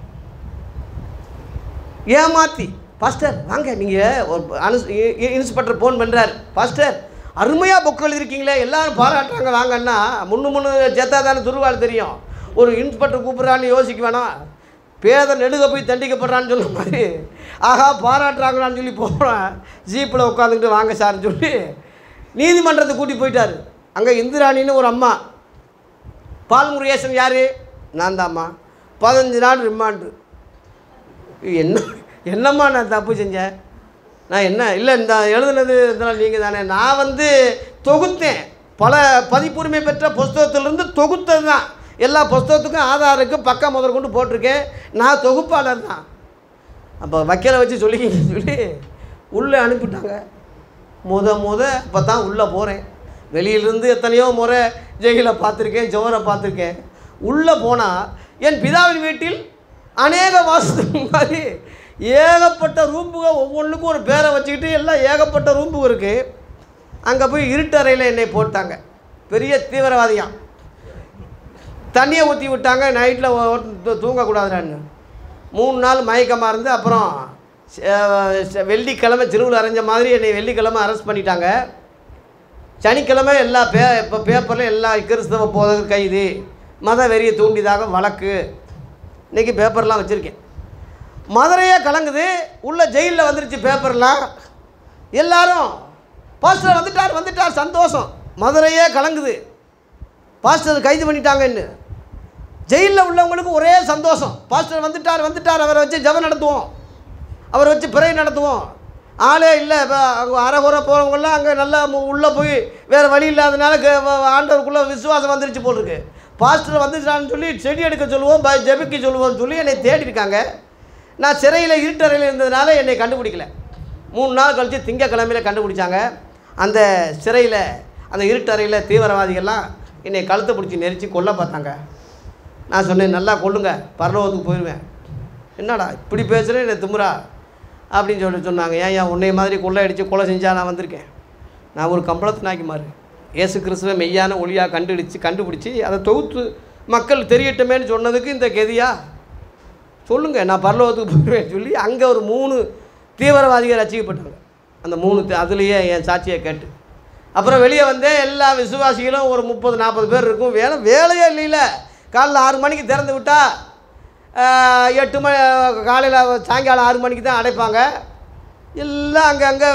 ஏமாத்தி பாஸ்டர் வாங்க நீங்கள் ஒரு அனு இன்ஸ்பெக்டர் ஃபோன் பண்ணுறார் பாஸ்டர் அருமையாக புக் எழுதிருக்கீங்களே எல்லாரும் பாராட்டுறாங்க வாங்கன்னா முன்னு முன்னு செத்தா தானே துருவாள் தெரியும் ஒரு இன்ஸ்பெக்டர் கூப்பிட்றான்னு யோசிக்க வேணாம் பேத நெடுக போய் தண்டிக்கப்படுறான்னு சொன்ன மாதிரி ஆஹா பாராட்டுறாங்களான்னு சொல்லி போகிறேன் ஜீப்பில் உட்காந்துக்கிட்டு வாங்க சார்னு சொல்லி நீதிமன்றத்துக்கு கூட்டி போயிட்டார் அங்கே இந்திராணின்னு ஒரு அம்மா பால் முருகேசன் யார் நான் தாம்மா பதினஞ்சு நாள் ரிமாண்டு என்ன என்னம்மா நான் தப்பு செஞ்சேன் நான் என்ன இல்லை இந்த எழுதுனது இதெல்லாம் நீங்கள் தானே நான் வந்து தொகுத்தேன் பல பதிப்புரிமை பெற்ற புஸ்தகத்திலிருந்து தொகுத்தது தான் எல்லா புஸ்தகத்துக்கும் ஆதாருக்கு பக்கம் முதல் கொண்டு போட்டிருக்கேன் நான் தொகுப்பாளர் தான் அப்போ வக்கீலை வச்சு சொல்லிக்கிங்க சொல்லி உள்ளே அனுப்பிட்டாங்க முத முத இப்போ தான் உள்ளே போகிறேன் வெளியிலிருந்து எத்தனையோ முறை ஜெயிலை பார்த்துருக்கேன் ஜோரை பார்த்துருக்கேன் உள்ளே போனால் என் பிதாவின் வீட்டில் அநேக வாசத்துக்கு மாதிரி ஏகப்பட்ட ரூம்புக ஒவ்வொன்றுக்கும் ஒரு பேரை வச்சுக்கிட்டு எல்லாம் ஏகப்பட்ட ரூம்புக இருக்குது அங்கே போய் இருட்டறையில் என்னை போட்டாங்க பெரிய தீவிரவாதியாம் தண்ணியை ஊற்றி விட்டாங்க நைட்டில் தூங்கக்கூடாதுன்னு மூணு நாள் மயக்கமாக இருந்து அப்புறம் செ- செ- வெள்ளிக்கிழமை திருவிழா அரைஞ்ச மாதிரி என்னை வெள்ளிக்கிழமை அரெஸ்ட் பண்ணிட்டாங்க சனிக்கிழமை எல்லா பே இப்போ பேப்பரில் எல்லா கிறிஸ்தவ போதகர் கைது மத வெறியை தூண்டிதாக வழக்கு இன்றைக்கி பேப்பர்லாம் வச்சுருக்கேன் மதுரையே கலங்குது உள்ள ஜெயிலில் வந்துருச்சு பேப்பர்லாம் எல்லாரும் பாஸ்டர் வந்துட்டார் வந்துட்டார் சந்தோஷம் மதுரையே கலங்குது பாஸ்டர் கைது பண்ணிட்டாங்கன்னு ஜெயிலில் உள்ளவங்களுக்கு ஒரே சந்தோஷம் பாஸ்டர் வந்துட்டார் வந்துட்டார் அவரை வச்சு ஜெபம் நடத்துவோம் அவரை வச்சு பிறை நடத்துவோம் ஆளே இல்லை இப்போ அங்கே அரைகுறை போகிறவங்கெல்லாம் அங்கே நல்லா உள்ளே போய் வேறு வழி இல்லாதனால க- வ- ஆண்டவருக்குள்ளே விசுவாசம் வந்துருச்சு போல் இருக்கு பாஸ்டர் வந்துட்டான்னு சொல்லி செடி எடுக்க சொல்லுவோம் ப- ஜெபிக்க சொல்லுவோம்னு சொல்லி என்னை தேடி இருக்காங்க நான் சிறையில் இருட்டறையில் இருந்ததுனால என்னை கண்டுபிடிக்கல மூணு நாள் கழித்து திங்கக்கிழமையில் கண்டுபிடிச்சாங்க அந்த சிறையில் அந்த இருட்டறையில் தீவிரவாதிகள்லாம் என்னை கழுத்தை பிடிச்சி நெரிச்சு கொல்ல பார்த்தாங்க நான் சொன்னேன் நல்லா கொல்லுங்க பரலோகத்துக்கு போயிடுவேன் என்னடா இப்படி பேசுகிறேன் என்னை திமுறா அப்படின்னு சொல்லி சொன்னாங்க ஏன் ஏன் உன்னை மாதிரி கொள்ளை அடித்து கொலை செஞ்சா நான் வந்திருக்கேன் நான் ஒரு கம்பளத்து நாய்க்கு மாறு இயேசு கிறிஸ்துவை மெய்யான ஒளியாக கண்டுபிடிச்சு கண்டுபிடிச்சி அதை தொகுத்து மக்கள் தெரியட்டுமேன்னு சொன்னதுக்கு இந்த கெதியா சொல்லுங்கள் நான் பரலோகத்துக்கு போயிடுவேன் சொல்லி அங்கே ஒரு மூணு தீவிரவாதிகள் ரசிக்கப்பட்டாங்க அந்த மூணு தி- அதுலேயே என் சாட்சியை கேட்டு அப்புறம் வெளியே வந்தே எல்லா விசுவாசிகளும் ஒரு முப்பது நாற்பது பேர் இருக்கும் வேலை வேலையே இல்லைல்ல காலைல ஆறு மணிக்கு திறந்து விட்டா ஆஹ், எட்டு மணி காலையில் சாயங்காலம் ஆறு மணிக்கு தான் அடைப்பாங்க எல்லாம் அங்கங்கே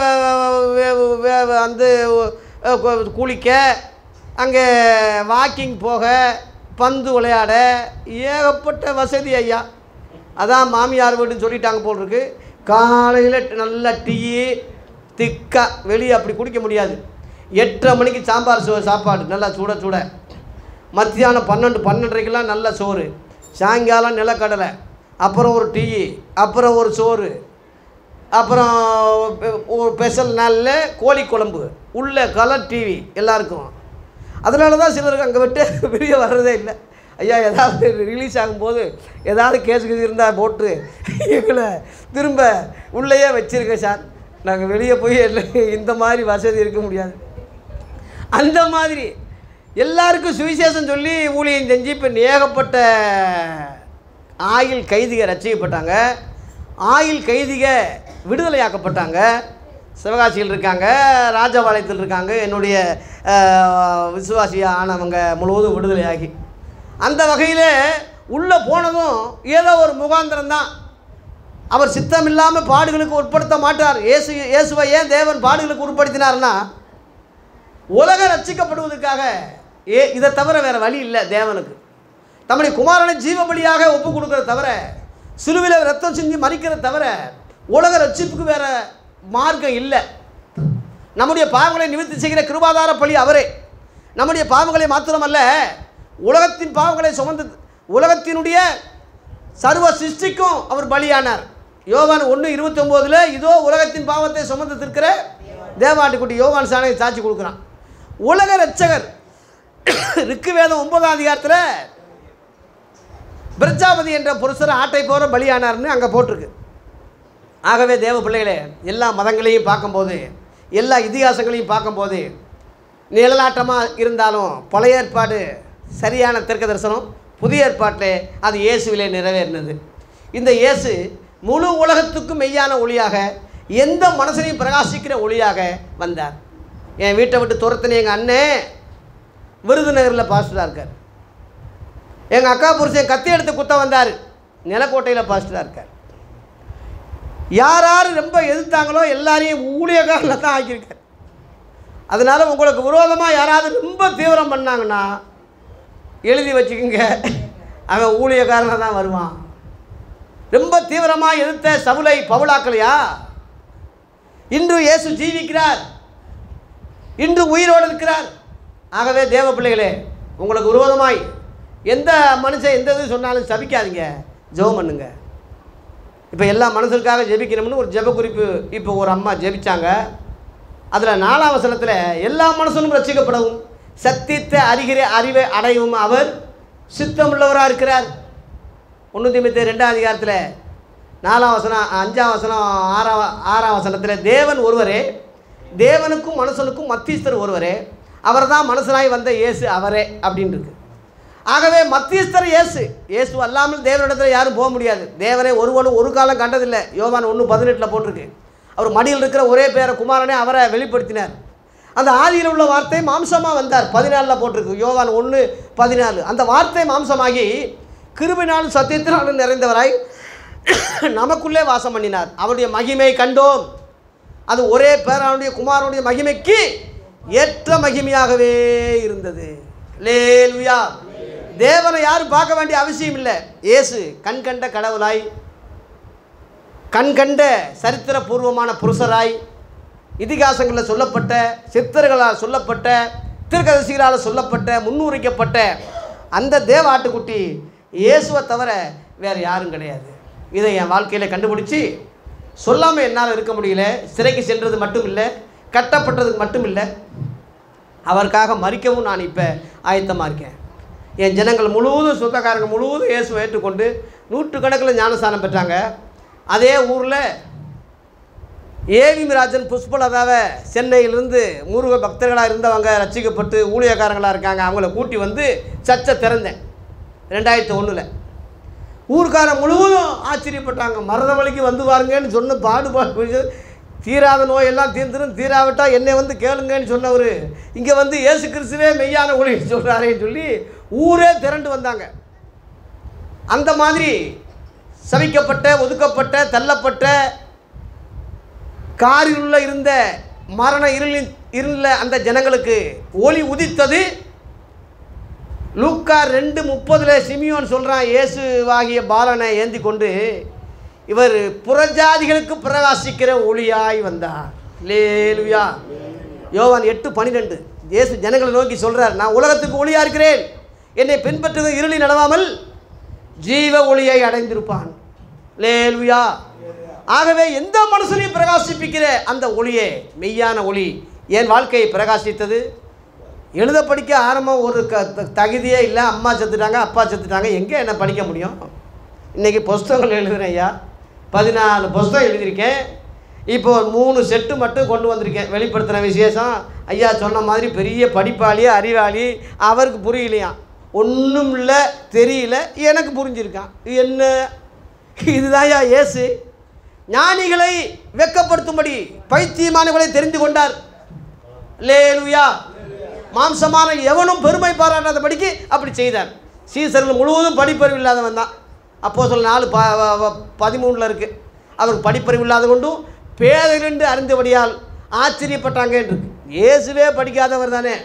வந்து அஹ், கு- குளிக்க அங்கே வாக்கிங் போக பந்து விளையாட ஏகப்பட்ட வசதி ஐயா அதான் மாமியார் வீடுன்னு சொல்லிட்டாங்க போல் இருக்கு காலையில் நல்ல டீ திக்கா வெளியே அப்படி குடிக்க முடியாது எட்டரை மணிக்கு சாம்பார் சோ சாப்பாடு நல்லா சுட சுட மத்தியானம் பன்னெண்டு பன்னெண்டரைக்கெல்லாம் நல்ல சோறு சாயங்காலம் நிலக்கடலை அப்புறம் ஒரு டீ அப்புறம் ஒரு சோறு அப்புறம் பெ- ஒரு ஸ்பெஷல் நாளில் கோழி குழம்பு உள்ள கலர் டிவி எல்லாருக்கும் அதனால தான் சிலருக்கு அங்கே விட்டு வெளியே வர்றதே இல்லை ஐயா ஏதாவது ரிலீஸ் ஆகும்போது ஏதாவது கேஸ் கீஸ் இருந்தால் போட்டு எங்களை திரும்ப உள்ளேயே வச்சிருக்க சார் நாங்கள் வெளியே போய் எல்லாம் இந்த மாதிரி வசதி இருக்க முடியாது அந்த மாதிரி எல்லாருக்கும் சுவிசேஷம் சொல்லி ஊழியம் செஞ்சு இப்போ ஏகப்பட்ட ஆயில் கைதிக ரசிக்கப்பட்டாங்க ஆயில் கைதிக விடுதலையாக்கப்பட்டாங்க சிவகாசியில் இருக்காங்க ராஜபாளையத்தில் இருக்காங்க என்னுடைய அஹ், விசுவாசியா ஆனவங்க முழுவதும் விடுதலையாகி அந்த வகையில் உள்ளே போனதும் ஏதோ ஒரு முகாந்திரம் தான் அவர் சித்தம் இல்லாமல் பாடுகளுக்கு உட்படுத்த மாட்டார் இயேசு இயேசுவை ஏன் தேவன் பாடுகளுக்கு உட்படுத்தினார்னா உலக ரட்சிக்கப்படுவதற்காக ஏ இதை தவிர வேற வழி இல்லை தேவனுக்கு தம்முடைய குமாரனை ஜீவ பலியாக ஒப்பு கொடுக்கறத தவிர சிலுவையில் ரத்தம் செஞ்சு மறிக்கிறத தவிர உலக ரட்சிப்புக்கு வேற மார்க்கம் இல்லை நம்முடைய பாவங்களை நிவர்த்தி செய்கிற கிருபாதார பலி அவரே நம்முடைய பாவங்களை மாத்திரமல்ல உலகத்தின் பாவங்களை சுமந்து உலகத்தினுடைய சர்வ சிருஷ்டிக்கும் அவர் பலியானார் யோவான் ஒன்று இருபத்தொம்போதில் இதோ உலகத்தின் பாவத்தை சுமந்து திருக்கிற தேவாட்டுக்குட்டி யோவான் சாணை சாட்சி கொடுக்குறான் உலக ரட்சகர் ரிக்கு வேதம் ஒன்பதாம் அதிகாரத்தில் பிரஜாபதி என்ற புருஷர் ஆட்டை போகிற பலியானார்னு அங்கே போட்டிருக்கு ஆகவே தேவ பிள்ளைகளே எல்லா மதங்களையும் பார்க்கும்போது எல்லா இதிகாசங்களையும் பார்க்கும்போது நிழலாட்டமாக இருந்தாலும் பழைய ஏற்பாடு சரியான தெற்கு தரிசனம் புதிய ஏற்பாட்டிலே அது இயேசுவிலே நிறைவேறினது இந்த இயேசு முழு உலகத்துக்கும் மெய்யான ஒளியாக எந்த மனசனையும் பிரகாசிக்கிற ஒளியாக வந்தார் என் வீட்டை விட்டு துரத்துன எங்கள் அண்ணே விருதுநகரில் பாஸ்டராக இருக்கார் எங்கள் அக்கா புருஷன் கத்தி எடுத்து குத்த வந்தார் நிலக்கோட்டையில் பாஸ்டராக இருக்கார் யார் யார் ரொம்ப எதிர்த்தாங்களோ எல்லாரையும் ஊழியக்காரில் தான் ஆக்கியிருக்கார் அதனால் உங்களுக்கு விரோதமாக யாராவது ரொம்ப தீவிரம் பண்ணாங்கன்னா எழுதி வச்சுக்கோங்க அவன் ஊழியக்காரனாக தான் வருவான் ரொம்ப தீவிரமாக எதிர்த்த சவுலை பவுலாக்கலையா இன்று இயேசு ஜீவிக்கிறார் இன்று உயிரோடு இருக்கிறார் ஆகவே தேவ பிள்ளைகளே உங்களுக்கு விரோதமாய் எந்த மனுஷன் எந்த இது சொன்னாலும் சபிக்காதீங்க ஜெபம் பண்ணுங்க இப்போ எல்லா மனுஷருக்காக ஜெபிக்கணும்னு ஒரு ஜெப குறிப்பு இப்போ ஒரு அம்மா ஜெபிச்சாங்க அதில் நாலாம் வசனத்தில் எல்லா மனுஷனும் ரசிக்கப்படவும் சத்தியத்தை அறிகிற அறிவை அடையவும் அவர் சித்தமுள்ளவராக இருக்கிறார் ஒன்று திமுத்தி ரெண்டாம் அதிகாரத்தில் நாலாம் வசனம் அஞ்சாம் வசனம் ஆறாம் ஆறாம் வசனத்தில் தேவன் ஒருவரே தேவனுக்கும் மனுஷனுக்கும் மத்தியஸ்தர் ஒருவரே அவர் தான் மனுஷனாய் வந்த இயேசு அவரே அப்படின்னு இருக்கு ஆகவே மத்தியஸ்தர் இயேசு இயேசு அல்லாமல் தேவனிடத்தில் யாரும் போக முடியாது தேவனை ஒருவனும் ஒரு காலம் கண்டதில்லை யோவான் ஒன்று பதினெட்டில் போட்டிருக்கு அவர் மடியில் இருக்கிற ஒரே பேர குமாரனே அவரை வெளிப்படுத்தினார் அந்த ஆதியில் உள்ள வார்த்தை மாம்சமாக வந்தார் பதினாலில் போட்டிருக்கு யோவான் ஒன்று பதினாலு அந்த வார்த்தை மாம்சமாகி கிருபினாலும் சத்தியத்தினாலும் நிறைந்தவராய் நமக்குள்ளே வாசம் பண்ணினார் அவருடைய மகிமை கண்டோம் அது ஒரே பேரானுடைய குமாரனுடைய மகிமைக்கு ஏற்ற மகிமையாகவே இருந்தது லேலுயா தேவனை யாரும் பார்க்க வேண்டிய அவசியம் இல்லை இயேசு கண் கண்ட கடவுளாய் கண் கண்ட சரித்திரபூர்வமான புருஷராய் இதிகாசங்களில் சொல்லப்பட்ட சித்தர்களால் சொல்லப்பட்ட திருக்கதசிகளால் சொல்லப்பட்ட முன்னுரைக்கப்பட்ட அந்த தேவ ஆட்டுக்குட்டி இயேசுவை தவிர வேறு யாரும் கிடையாது இதை என் வாழ்க்கையில் கண்டுபிடிச்சி சொல்லாமல் என்னால் இருக்க முடியல சிறைக்கு சென்றது மட்டும் இல்லை கட்டப்பட்டதுக்கு மட்டும் இல்லை அவருக்காக மறிக்கவும் நான் இப்போ ஆயத்தமாக இருக்கேன் என் ஜனங்கள் முழுவதும் சொந்தக்காரங்க முழுவதும் இயேசுவை ஏற்றுக்கொண்டு நூற்றுக்கணக்கில் ஞானஸ்தானம் பெற்றாங்க அதே ஊரில் ஏவி ராஜன் புஷ்பலதாவை சென்னையிலிருந்து முருக பக்தர்களாக இருந்தவங்க ரசிக்கப்பட்டு ஊழியக்காரங்களாக இருக்காங்க அவங்கள கூட்டி வந்து சர்ச்சை திறந்தேன் ரெண்டாயிரத்தி ஒன்றில் ஊர்க்காரன் முழுவதும் ஆச்சரியப்பட்டாங்க மருதமலைக்கு வந்து பாருங்கன்னு சொன்ன பாடுபாடு தீராத நோயெல்லாம் தீர்ந்துரும் தீராவிட்டா என்னை வந்து கேளுங்கன்னு சொன்னவர் இங்கே வந்து இயேசு கிறிஸ்துவே மெய்யான ஒளின்னு சொல்கிறாரேன்னு சொல்லி ஊரே திரண்டு வந்தாங்க அந்த மாதிரி சபிக்கப்பட்ட ஒதுக்கப்பட்ட தள்ளப்பட்ட காரிலுள்ள இருந்த மரண இருளின் இருளில் அந்த ஜனங்களுக்கு ஒளி உதித்தது லூக்கா ரெண்டு முப்பதில் சிமியோன் சொல்கிறான் இயேசுவாகிய பாலனை ஏந்தி கொண்டு இவர் புறஜாதிகளுக்கு பிரகாசிக்கிற ஒளியாய் வந்தார் லேலுயா யோவான் எட்டு பன்னிரெண்டு இயேசு ஜனங்களை நோக்கி சொல்கிறார் நான் உலகத்துக்கு ஒளியாக இருக்கிறேன் என்னை பின்பற்றுவது இருளி நடவாமல் ஜீவ ஒளியை அடைந்திருப்பான் லேலுயா ஆகவே எந்த மனுஷனையும் பிரகாசிப்பிக்கிற அந்த ஒளியே மெய்யான ஒளி என் வாழ்க்கையை பிரகாசித்தது எழுத படிக்க ஆரம்பம் ஒரு க த- தகுதியே இல்லை அம்மா செத்துட்டாங்க அப்பா செத்துட்டாங்க எங்கே என்ன படிக்க முடியும் இன்றைக்கி புஸ்தகங்கள் எழுதுறேன் ஐயா பதினாலு புஸ்தகம் எழுதியிருக்கேன் இப்போ ஒரு மூணு செட்டு மட்டும் கொண்டு வந்திருக்கேன் வெளிப்படுத்தின விசேஷம் ஐயா சொன்ன மாதிரி பெரிய படிப்பாளி அறிவாளி அவருக்கு புரியலையாம் ஒன்றும் இல்லை தெரியல எனக்கு புரிஞ்சிருக்கான் என்ன இதுதான் ஐயா இயேசு ஞானிகளை வெட்கப்படுத்தும்படி பைத்தியமானவர்களை தெரிந்து கொண்டார் லேலுயா மாம்சமான எவனும் பெருமை பாராட்டாதபடிக்கு அப்படி செய்தார் சீசர்கள் முழுவதும் படிப்பறிவு இல்லாதவன் தான் அப்போ சொல்ல நாலு ப பதிமூணில் இருக்குது அவருக்கு படிப்பறிவு இல்லாத கொண்டும் பேதகிரண்டு அறிந்தபடியால் ஆச்சரியப்பட்டாங்க இருக்கு இயேசுவே படிக்காதவர் தானே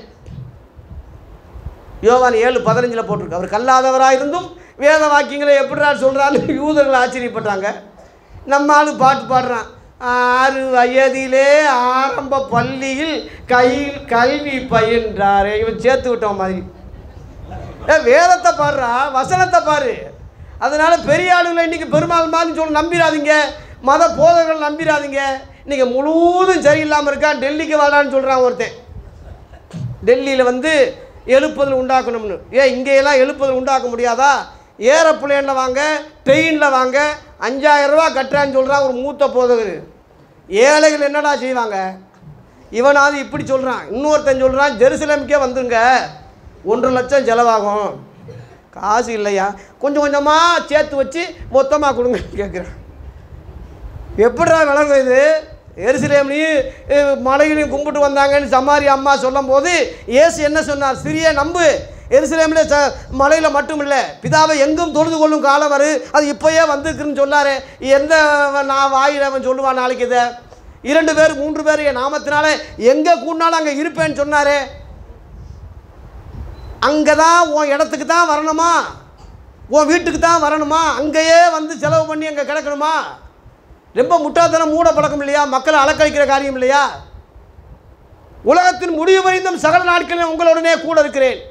யோவான் ஏழு பதினஞ்சில் போட்டிருக்கு அவர் கல்லாதவராக இருந்தும் வேத வாக்கியங்களை எப்படிடா சொல்கிறான்னு யூதர்கள் ஆச்சரியப்பட்டாங்க நம்ம ஆளு பாட்டு பாடுறான் ஆறு வயதிலே ஆரம்ப பள்ளியில் கையில் கல்வி பயின்றாரே இவன் சேர்த்து விட்டோம் மாதிரி ஏ வேதத்தை பாடுறா வசனத்தை பாரு அதனால பெரிய ஆளுகளை இன்றைக்கி பெருமாள் மாதிரி சொல்லி நம்பிடாதீங்க மத போதகர்கள் நம்பிடாதீங்க இன்றைக்கி முழுவதும் சரியில்லாமல் இருக்கான் டெல்லிக்கு வாடான்னு சொல்கிறான் ஒருத்தன் டெல்லியில் வந்து எழுப்புதல் உண்டாக்கணும்னு ஏன் இங்கேயெல்லாம் எழுப்புதல் உண்டாக்க முடியாதா ஏரோப்ளேனில் வாங்க ட்ரெயினில் வாங்க அஞ்சாயிரம் ரூபா கட்டுறான்னு சொல்கிறான் ஒரு மூத்த போதகர் ஏழைகள் என்னடா செய்வாங்க இவனாவது இப்படி சொல்கிறான் இன்னொருத்தன் சொல்கிறான் ஜெருசலேமுக்கே வந்துருங்க ஒன்றரை லட்சம் செலவாகும் காசு இல்லையா கொஞ்சம் கொஞ்சமாக சேர்த்து வச்சு மொத்தமாக கொடுங்க கேட்குறேன் எப்படிடா விளங்கும் இது எருசலேம்லையும் மலையிலையும் கும்பிட்டு வந்தாங்கன்னு சமாரி அம்மா சொல்லும் போது இயேசு என்ன சொன்னார் சிறிய நம்பு எருசலேமில் ச மலையில் மட்டும் இல்லை பிதாவை எங்கும் தொழுது கொள்ளும் காலம் வரு அது இப்போயே வந்திருக்குன்னு சொன்னார் எந்த நான் வாயில் அவன் சொல்லுவான் நாளைக்கு இதை இரண்டு பேர் மூன்று பேர் என் நாமத்தினால எங்கே கூடினாலும் அங்கே இருப்பேன்னு சொன்னாரே அங்கே தான் உன் இடத்துக்கு தான் வரணுமா உன் வீட்டுக்கு தான் வரணுமா அங்கேயே வந்து செலவு பண்ணி அங்கே கிடக்கணுமா ரொம்ப முட்டாள்தனம் மூட பழக்கம் இல்லையா மக்களை அலக்கழிக்கிற காரியம் இல்லையா உலகத்தின் முடிவு வரைந்தும் சகல நாட்களிலும் உங்களுடனே கூட இருக்கிறேன்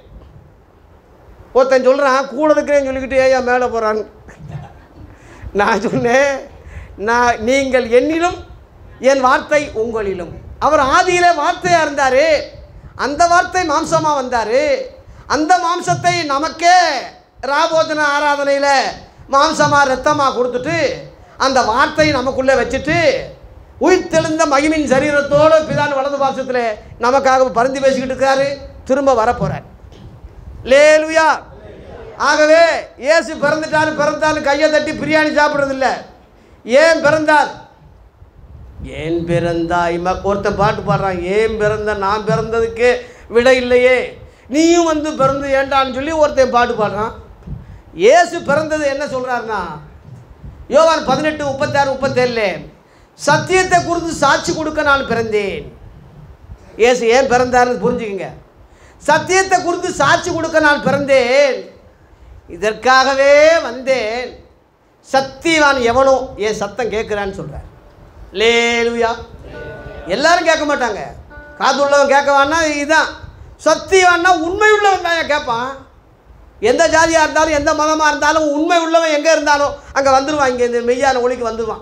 ஒருத்தன் சொல்கிறான் கூட இருக்கிறேன்னு சொல்லிக்கிட்டு ஏயா மேலே போகிறான் நான் சொன்னேன் நான் நீங்கள் என்னிலும் என் வார்த்தை உங்களிலும் அவர் ஆதியிலே வார்த்தையாக இருந்தார் அந்த வார்த்தை மாம்சமாக வந்தார் அந்த மாம்சத்தை நமக்கே ராபோஜன ஆராதனையில் மாம்சமாக ரத்தமாக கொடுத்துட்டு அந்த வார்த்தையை நமக்குள்ளே வச்சுட்டு உயிர்த்தெழுந்த மகிமின் சரீரத்தோடு பிதான் வலது பாசத்தில் நமக்காக பரிந்து பேசிக்கிட்டு இருக்காரு திரும்ப வரப்போகிறார் லேலுயா ஆகவே இயேசு பிறந்துட்டாரு பிறந்தாலும் கையை தட்டி பிரியாணி சாப்பிட்றதில்ல ஏன் பிறந்தார் ஏன் பிறந்தாய் ம ஒருத்தன் பாட்டு பாடுறான் ஏன் பிறந்த நான் பிறந்ததுக்கு விடை இல்லையே நீயும் வந்து பிறந்து ஏண்டான்னு சொல்லி ஒருத்தன் பாட்டு பாடுறான் இயேசு பிறந்தது என்ன சொல்கிறாருன்னா யோவான் பதினெட்டு முப்பத்தாறு முப்பத்தேழு சத்தியத்தை குறித்து சாட்சி கொடுக்க நான் பிறந்தேன் இயேசு ஏன் பிறந்தாருன்னு புரிஞ்சுக்கங்க சத்தியத்தை குறித்து சாட்சி கொடுக்க நான் பிறந்தேன் இதற்காகவே வந்தேன் சத்தியவான் எவனோ என் சத்தம் கேட்குறான்னு சொல்கிறார் லேலுயா எல்லாரும் கேட்க மாட்டாங்க காது உள்ளவன் கேட்கவான்னா இதுதான் சத்தியவான்னா உண்மை உள்ளவன் தான் கேட்பான் எந்த ஜாதியாக இருந்தாலும் எந்த மதமாக இருந்தாலும் உண்மை உள்ளவன் எங்கே இருந்தாலும் அங்கே வந்துடுவான் இங்கே இந்த மெய்யான ஒளிக்கு வந்துடுவான்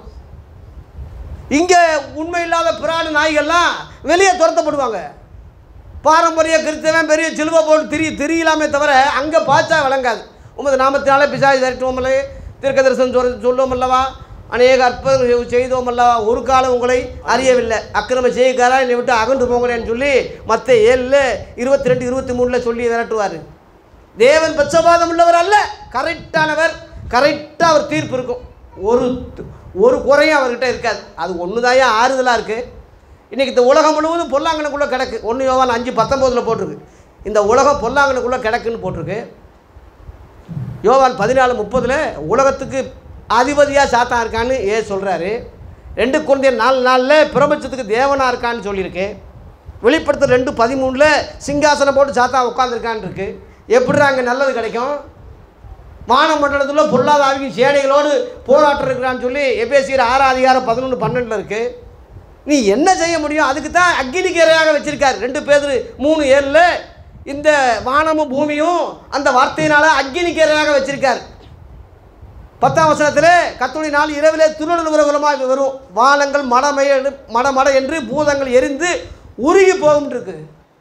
இங்கே உண்மை இல்லாத பிராணி நாய்கள்லாம் வெளியே துரத்தப்படுவாங்க பாரம்பரிய கிறிஸ்தவன் பெரிய சிலுவை போட்டு திரி திரியலாமே தவிர அங்கே பாய்ச்சா விளங்காது உமது நாமத்தினாலே பிசாசி திரட்டுவோமல்லே தீர்க்க தரிசனம் சொல் சொல்லுவோம் அல்லவா அநேக அற்புதங்கள் செய்தோம் அல்லவா ஒரு காலம் உங்களை அறியவில்லை அக்கிரம செய்காரா என்னை விட்டு அகன்று போங்களேன்னு சொல்லி மற்ற ஏழில் இருபத்தி ரெண்டு இருபத்தி மூணில் சொல்லி விரட்டுவார் தேவன் பட்சபாதம் உள்ளவர் அல்ல கரெக்டானவர் கரெக்டாக அவர் தீர்ப்பு இருக்கும் ஒரு ஒரு குறையும் அவர்கிட்ட இருக்காது அது ஒன்று தாயா ஆறுதலாக இருக்குது இன்றைக்கி இந்த உலகம் முழுவதும் பொல்லாங்கனுக்குள்ளே கிடக்கு ஒன்று யோவான் அஞ்சு பத்தொம்போதில் போட்டிருக்கு இந்த உலகம் பொல்லாங்கனுக்குள்ளே கிடக்குன்னு போட்டிருக்கு யோவான் பதினாலு முப்பதில் உலகத்துக்கு அதிபதியாக சாத்தான் இருக்கான்னு ஏ சொல்கிறாரு ரெண்டு குழந்தைய நாலு நாளில் பிரபஞ்சத்துக்கு தேவனாக இருக்கான்னு சொல்லியிருக்கு வெளிப்படுத்த ரெண்டு பதிமூணில் சிங்காசனம் போட்டு சாத்தான் உட்காந்துருக்கான்னு இருக்கு எப்படிடா அங்கே நல்லது கிடைக்கும் வான மண்டலத்தில் பொல்லாத ஆவிக்கு சேனைகளோடு போராட்டம் இருக்கிறான்னு சொல்லி எபேசியர் ஆறாம் அதிகாரம் பதினொன்று பன்னெண்டில் இருக்குது நீ என்ன செய்ய முடியும் அதுக்கு தான் அக்னிக்கு இரையாக வச்சிருக்காரு ரெண்டு பேர் மூணு ஏழில் இந்த வானமும் பூமியும் அந்த வார்த்தையினால அக்னிக்கு இரையாக வச்சிருக்கார் பத்தாம் வசனத்தில் கத்துடைய நாள் இரவிலே திருநெல்வேலமாக வரும் வானங்கள் மடமய மடமட என்று பூதங்கள் எரிந்து உருகி போகும் இருக்கு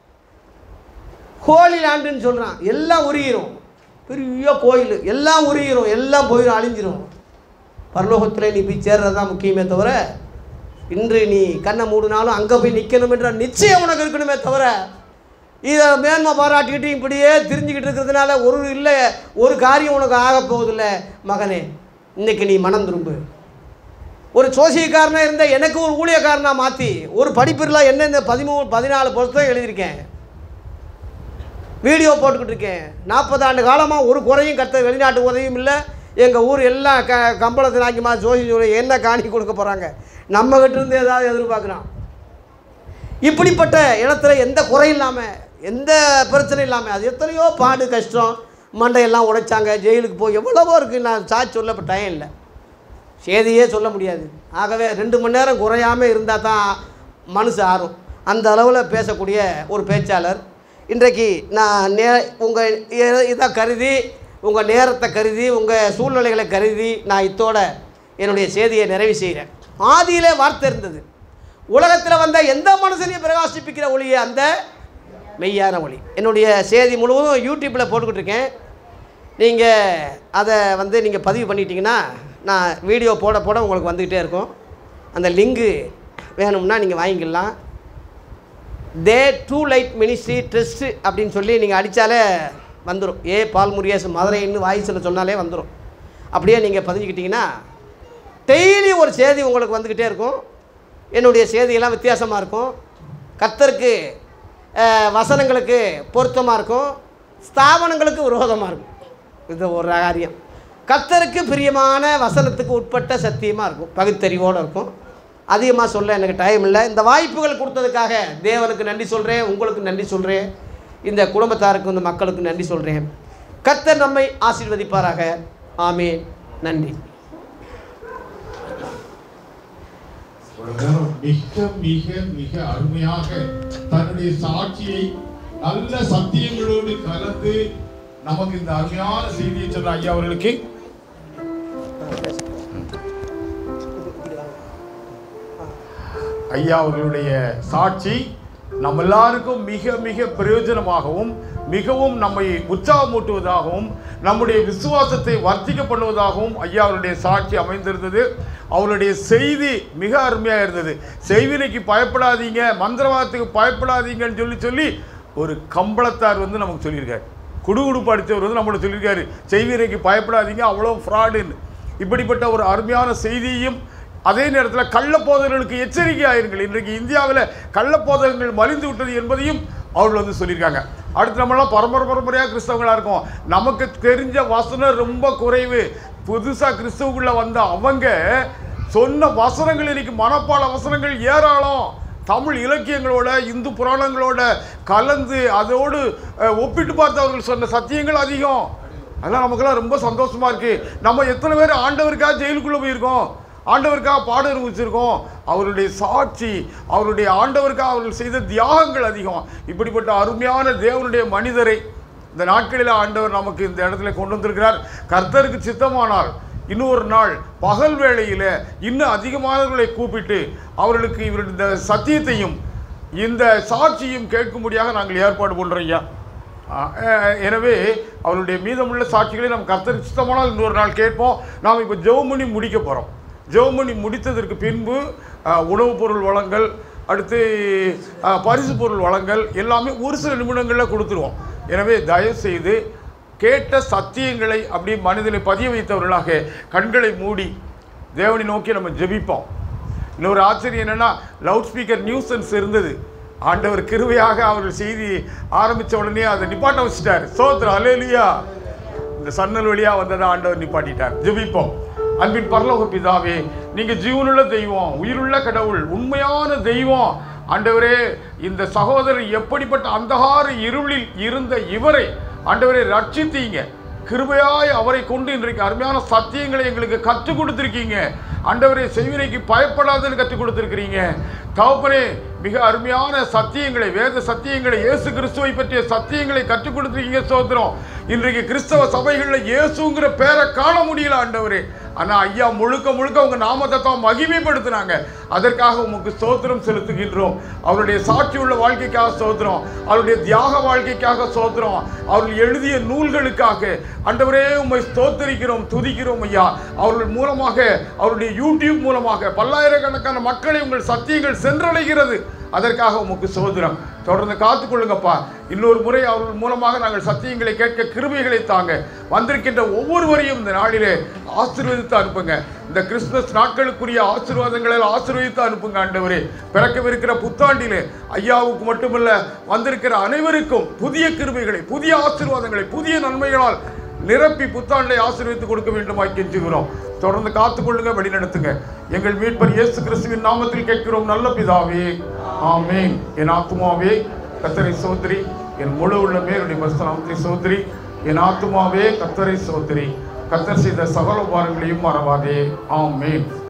ஹோலி லேண்டுன்னு சொல்கிறான் எல்லாம் உருகிரும் பெரிய கோயில் எல்லாம் உருகிரும் எல்லாம் போயிடும் அழிஞ்சிரும் பரலோகத்தில் நீ போய் சேர்றது தான் முக்கியமே தவிர இன்று நீ கண்ணை மூடினாலும் அங்கே போய் நிற்கணும் என்ற நிச்சயம் உனக்கு இருக்கணுமே தவிர இதை மேன்மை பாராட்டிக்கிட்டு இப்படியே திரிஞ்சுக்கிட்டு இருக்கிறதுனால ஒரு இல்லை ஒரு காரியம் உனக்கு ஆக போவதில்லை மகனே இன்னைக்கு நீ மனம் திரும்பு ஒரு சோசியக்காரனாக இருந்த எனக்கு ஒரு ஊழியக்காரனாக மாற்றி ஒரு படிப்பில் என்ன இந்த பதிமூணு பதினாலு புத்தகம் எழுதியிருக்கேன் வீடியோ போட்டுக்கிட்டு இருக்கேன் நாற்பது ஆண்டு காலமாக ஒரு குறையும் கத்த வெளிநாட்டு உதவியும் இல்லை எங்கள் ஊர் எல்லாம் க கம்பளத்தை நாக்கிமா ஜோசி சொல்லி என்ன காணி கொடுக்க போகிறாங்க நம்ம கிட்ட இருந்து ஏதாவது எதிர்பார்க்குறான் இப்படிப்பட்ட இடத்துல எந்த குறை இல்லாமல் எந்த பிரச்சனை இல்லாமல் அது எத்தனையோ பாடு கஷ்டம் மண்டையெல்லாம் உடைச்சாங்க ஜெயிலுக்கு போய் எவ்வளவோ இருக்குது நான் சாட்சி சொல்ல இப்போ டைம் இல்லை செய்தியே சொல்ல முடியாது ஆகவே ரெண்டு மணி நேரம் குறையாமல் இருந்தால் தான் மனசு ஆறும் அந்த அளவில் பேசக்கூடிய ஒரு பேச்சாளர் இன்றைக்கு நான் நே உங்கள் இதை கருதி உங்கள் நேரத்தை கருதி உங்கள் சூழ்நிலைகளை கருதி நான் இத்தோட என்னுடைய செய்தியை நிறைவு செய்கிறேன் ஆதியிலே வார்த்தை இருந்தது உலகத்தில் வந்த எந்த மனுஷனையும் பிரகாசிப்பிக்கிற ஒளியே அந்த மெய்யான ஒளி என்னுடைய செய்தி முழுவதும் யூடியூப்பில் போட்டுக்கிட்டு இருக்கேன் நீங்கள் அதை வந்து நீங்கள் பதிவு பண்ணிட்டீங்கன்னா நான் வீடியோ போட போட உங்களுக்கு வந்துக்கிட்டே இருக்கும் அந்த லிங்கு வேணும்னா நீங்கள் வாங்கிக்கலாம் the true light ministry trust அப்படின்னு சொல்லி நீங்கள் அடித்தாலே வந்துடும் ஏ பால் முரியஸ் மதுரைன்னு வாய்ஸில் சொன்னாலே வந்துடும் அப்படியே நீங்கள் பதிஞ்சுக்கிட்டிங்கன்னா டெய்லி ஒரு செய்தி உங்களுக்கு வந்துக்கிட்டே இருக்கும் என்னுடைய செய்தியெல்லாம் வித்தியாசமாக இருக்கும் கர்த்தருக்கு அஹ், வசனங்களுக்கு பொருத்தமாக இருக்கும் ஸ்தாபனங்களுக்கு விரோதமாக இருக்கும் இது ஒரு காரியம் கர்த்தருக்கு பிரியமான வசனத்துக்கு உட்பட்ட சத்தியமாக இருக்கும் பகுத்தறிவோடு இருக்கும் அதிகமாக சொல்ல எனக்கு டைம் இல்லை இந்த வாய்ப்புகள் கொடுத்ததுக்காக தேவனுக்கு நன்றி சொல்கிறேன் உங்களுக்கு நன்றி சொல்கிறேன் இந்த குடும்பத்தாருக்கு இந்த மக்களுக்கு நன்றி சொல்கிறேன் கர்த்தர் நம்மை ஆசீர்வதிப்பாராக ஆமேன் நன்றி ஒரு நேரம் மிக மிக மிக அருமையாக தன்னுடைய சாட்சியை நல்ல சத்தியங்களோடு கலந்து நமக்கு இந்த அருமையான செய்தியை சொன்ன ஐயா அவர்களுக்கு ஐயா அவர்களுடைய சாட்சி நம்ம எல்லாருக்கும் மிக மிக பிரயோஜனமாகவும் மிகவும் நம்மை உற்சாகமூட்டுவதாகவும் நம்முடைய விசுவாசத்தை வர்த்திக்க பண்ணுவதாகவும் ஐயா அவருடைய சாட்சி அமைந்திருந்தது அவருடைய செய்தி மிக அருமையாக இருந்தது செய்வினைக்கு பயப்படாதீங்க மந்திரவாதத்துக்கு பயப்படாதீங்கன்னு சொல்லி சொல்லி ஒரு கம்பளத்தார் வந்து நமக்கு சொல்லியிருக்காரு குடுகுடுப்பு அடித்தவர் வந்து நம்மளை சொல்லியிருக்காரு செய்வினைக்கு பயப்படாதீங்க அவ்வளோ ஃப்ராடுன்னு இப்படிப்பட்ட ஒரு அருமையான செய்தியையும் அதே நேரத்தில் கள்ளப்போதகர்களுக்கு எச்சரிக்கை ஆயிருங்கள் இன்றைக்கு இந்தியாவில் கள்ளப்போதகங்கள் மலிந்து விட்டது என்பதையும் அவர்கள் வந்து சொல்லியிருக்காங்க அடுத்து நம்மளாம் பரம்பரை பரம்பரையாக கிறிஸ்தவங்களாக இருக்கோம் நமக்கு தெரிஞ்ச வசனம் ரொம்ப குறைவு புதுசாக கிறிஸ்தவுக்குள்ளே வந்த அவங்க சொன்ன வசனங்கள் இன்னைக்கு மனப்பாட வசனங்கள் ஏராளம் தமிழ் இலக்கியங்களோட இந்து புராணங்களோட கலந்து அதோடு அஹ், ஒப்பிட்டு பார்த்து அவர்கள் சொன்ன சத்தியங்கள் அதிகம் அதெல்லாம் நமக்கெல்லாம் ரொம்ப சந்தோஷமா இருக்கு நம்ம எத்தனை பேர் ஆண்டவருக்காக ஜெயிலுக்குள்ள போயிருக்கோம் ஆண்டவருக்காக பாட அனுபவிச்சிருக்கோம் அவருடைய சாட்சி அவருடைய ஆண்டவருக்காக அவர்கள் செய்த தியாகங்கள் அதிகம் இப்படிப்பட்ட அருமையான தேவனுடைய மனிதரை இந்த நாட்களில் ஆண்டவர் நமக்கு இந்த இடத்துல கொண்டு வந்திருக்கிறார் கர்த்தருக்கு சித்தமானார் இன்னொரு நாள் பகல் வேளையில் இன்னும் அதிகமானவர்களை கூப்பிட்டு அவர்களுக்கு இவருடைய இந்த சத்தியத்தையும் இந்த சாட்சியும் கேட்கும்படியாக நாங்கள் ஏற்பாடு பண்ணுறோம் ஐயா அஹ் எனவே அவருடைய மீதமுள்ள சாட்சிகளை நாம் கர்த்தர் சித்தமானால் இன்னொரு நாள் கேட்போம் நாம் இப்போ ஜெவமணி முடிக்க போகிறோம் ஜெவமணி முடித்ததற்கு பின்பு அஹ், உணவுப் பொருள் வழங்கல் அடுத்து அஹ், பரிசு பொருள் வழங்கல் எல்லாமே ஒரு சில நிமிடங்களில் கொடுத்துருவோம் எனவே தயவு செய்து கேட்ட சத்தியங்களை அப்படி மனதில் பதிய வைத்தவர்களாக கண்களை மூடி தேவனை நோக்கி நம்ம ஜெபிப்போம் இன்னொரு ஆச்சரியம் என்னன்னா லவுட் ஸ்பீக்கர் நியூசன்ஸ் இருந்தது ஆண்டவர் கிருவையாக அவர்கள் செய்தி ஆரம்பிச்ச உடனே அதை நிப்பாட்ட வச்சுட்டார் சோத்ரம் அலேலியா இந்த சன்னல் வழியா வந்ததை ஆண்டவர் நிப்பாட்டிட்டார் ஜெபிப்போம் அன்பின் பரலோக பிதாவே நீங்க ஜீவனுள்ள தெய்வம் உயிருள்ள கடவுள் உண்மையான தெய்வம் ஆண்டவரே இந்த சகோதரர் எப்படிப்பட்ட அந்தகார இருளில் இருந்த இவரை ஆண்டவரை ரட்சித்தீங்க கிருபையாய் அவரை கொண்டு இன்றைக்கு அருமையான சத்தியங்களை எங்களுக்கு கற்றுக் கொடுத்துருக்கீங்க ஆண்டவரே செய்வினைக்கு பயப்படாதுன்னு கற்றுக் கொடுத்துருக்கிறீங்க தகப்பனே மிக அருமையான சத்தியங்களை வேத சத்தியங்களை இயேசு கிறிஸ்துவை பற்றிய சத்தியங்களை கற்றுக் கொடுத்துருக்கீங்க சோதரம் இன்றைக்கு கிறிஸ்தவ சபைகளில் இயேசுங்கிற பேரை காண முடியல ஆண்டவரே ஆனால் ஐயா முழுக்க முழுக்க உங்க நாமத்தை தான் மகிமைப்படுத்தினாங்க அதற்காக உமக்கு ஸ்தோத்திரம் செலுத்துகின்றோம் அவருடைய சாட்சி உள்ள வாழ்க்கைக்காக ஸ்தோத்திரம் அவருடைய தியாக வாழ்க்கைக்காக ஸ்தோத்திரம் அவர்கள் எழுதிய நூல்களுக்காக ஆண்டவரே உம்மை ஸ்தோத்தரிக்கிறோம் துதிக்கிறோம் ஐயா அவர்கள் மூலமாக அவருடைய யூடியூப் மூலமாக பல்லாயிரக்கணக்கான மக்களை உங்கள் சத்தியங்கள் சென்றடைகிறது அதற்காக உமக்கு சோதரம் தொடர்ந்து காத்துக்கொள்ளுங்கப்பா இன்னொரு முறை அவர்கள் மூலமாக நாங்கள் சத்தியங்களை கேட்க கிருபைகளை தாங்க வந்திருக்கின்ற ஒவ்வொருவரையும் இந்த நாளிலே ஆசீர்வதித்து அனுப்புங்க இந்த கிறிஸ்துமஸ் நாட்களுக்குரிய ஆசீர்வாதங்களை ஆசீர்வதித்து அனுப்புங்க ஆண்டவரே பிறக்கவிருக்கிற புத்தாண்டிலே ஐயாவுக்கு மட்டுமல்ல வந்திருக்கிற அனைவருக்கும் புதிய கிருபைகளை புதிய ஆசீர்வாதங்களை புதிய நன்மைகளால் நிரப்பி புத்தாண்டை ஆசீர்வதித்து கொடுக்க வேண்டுமாய் கெஞ்சுகிறோம் தொடர்ந்து காத்துக்கொள்ளுங்க வழி நடத்துங்க எங்கள் மீட்பர் இயேசு கிறிஸ்துவின் நாமத்தில் கேட்கிறோம் நல்ல பிதாவே ஆமென் என் ஆத்துமாவே கத்தரை சோதரி என் முழு உள்ளமே என்னுடைய மஸ்தநாமத்தை சோதரி என் ஆத்துமாவே கத்தரை சோதரி கத்தர் செய்த சகல உபாரங்களையும் மறவாதே ஆமென்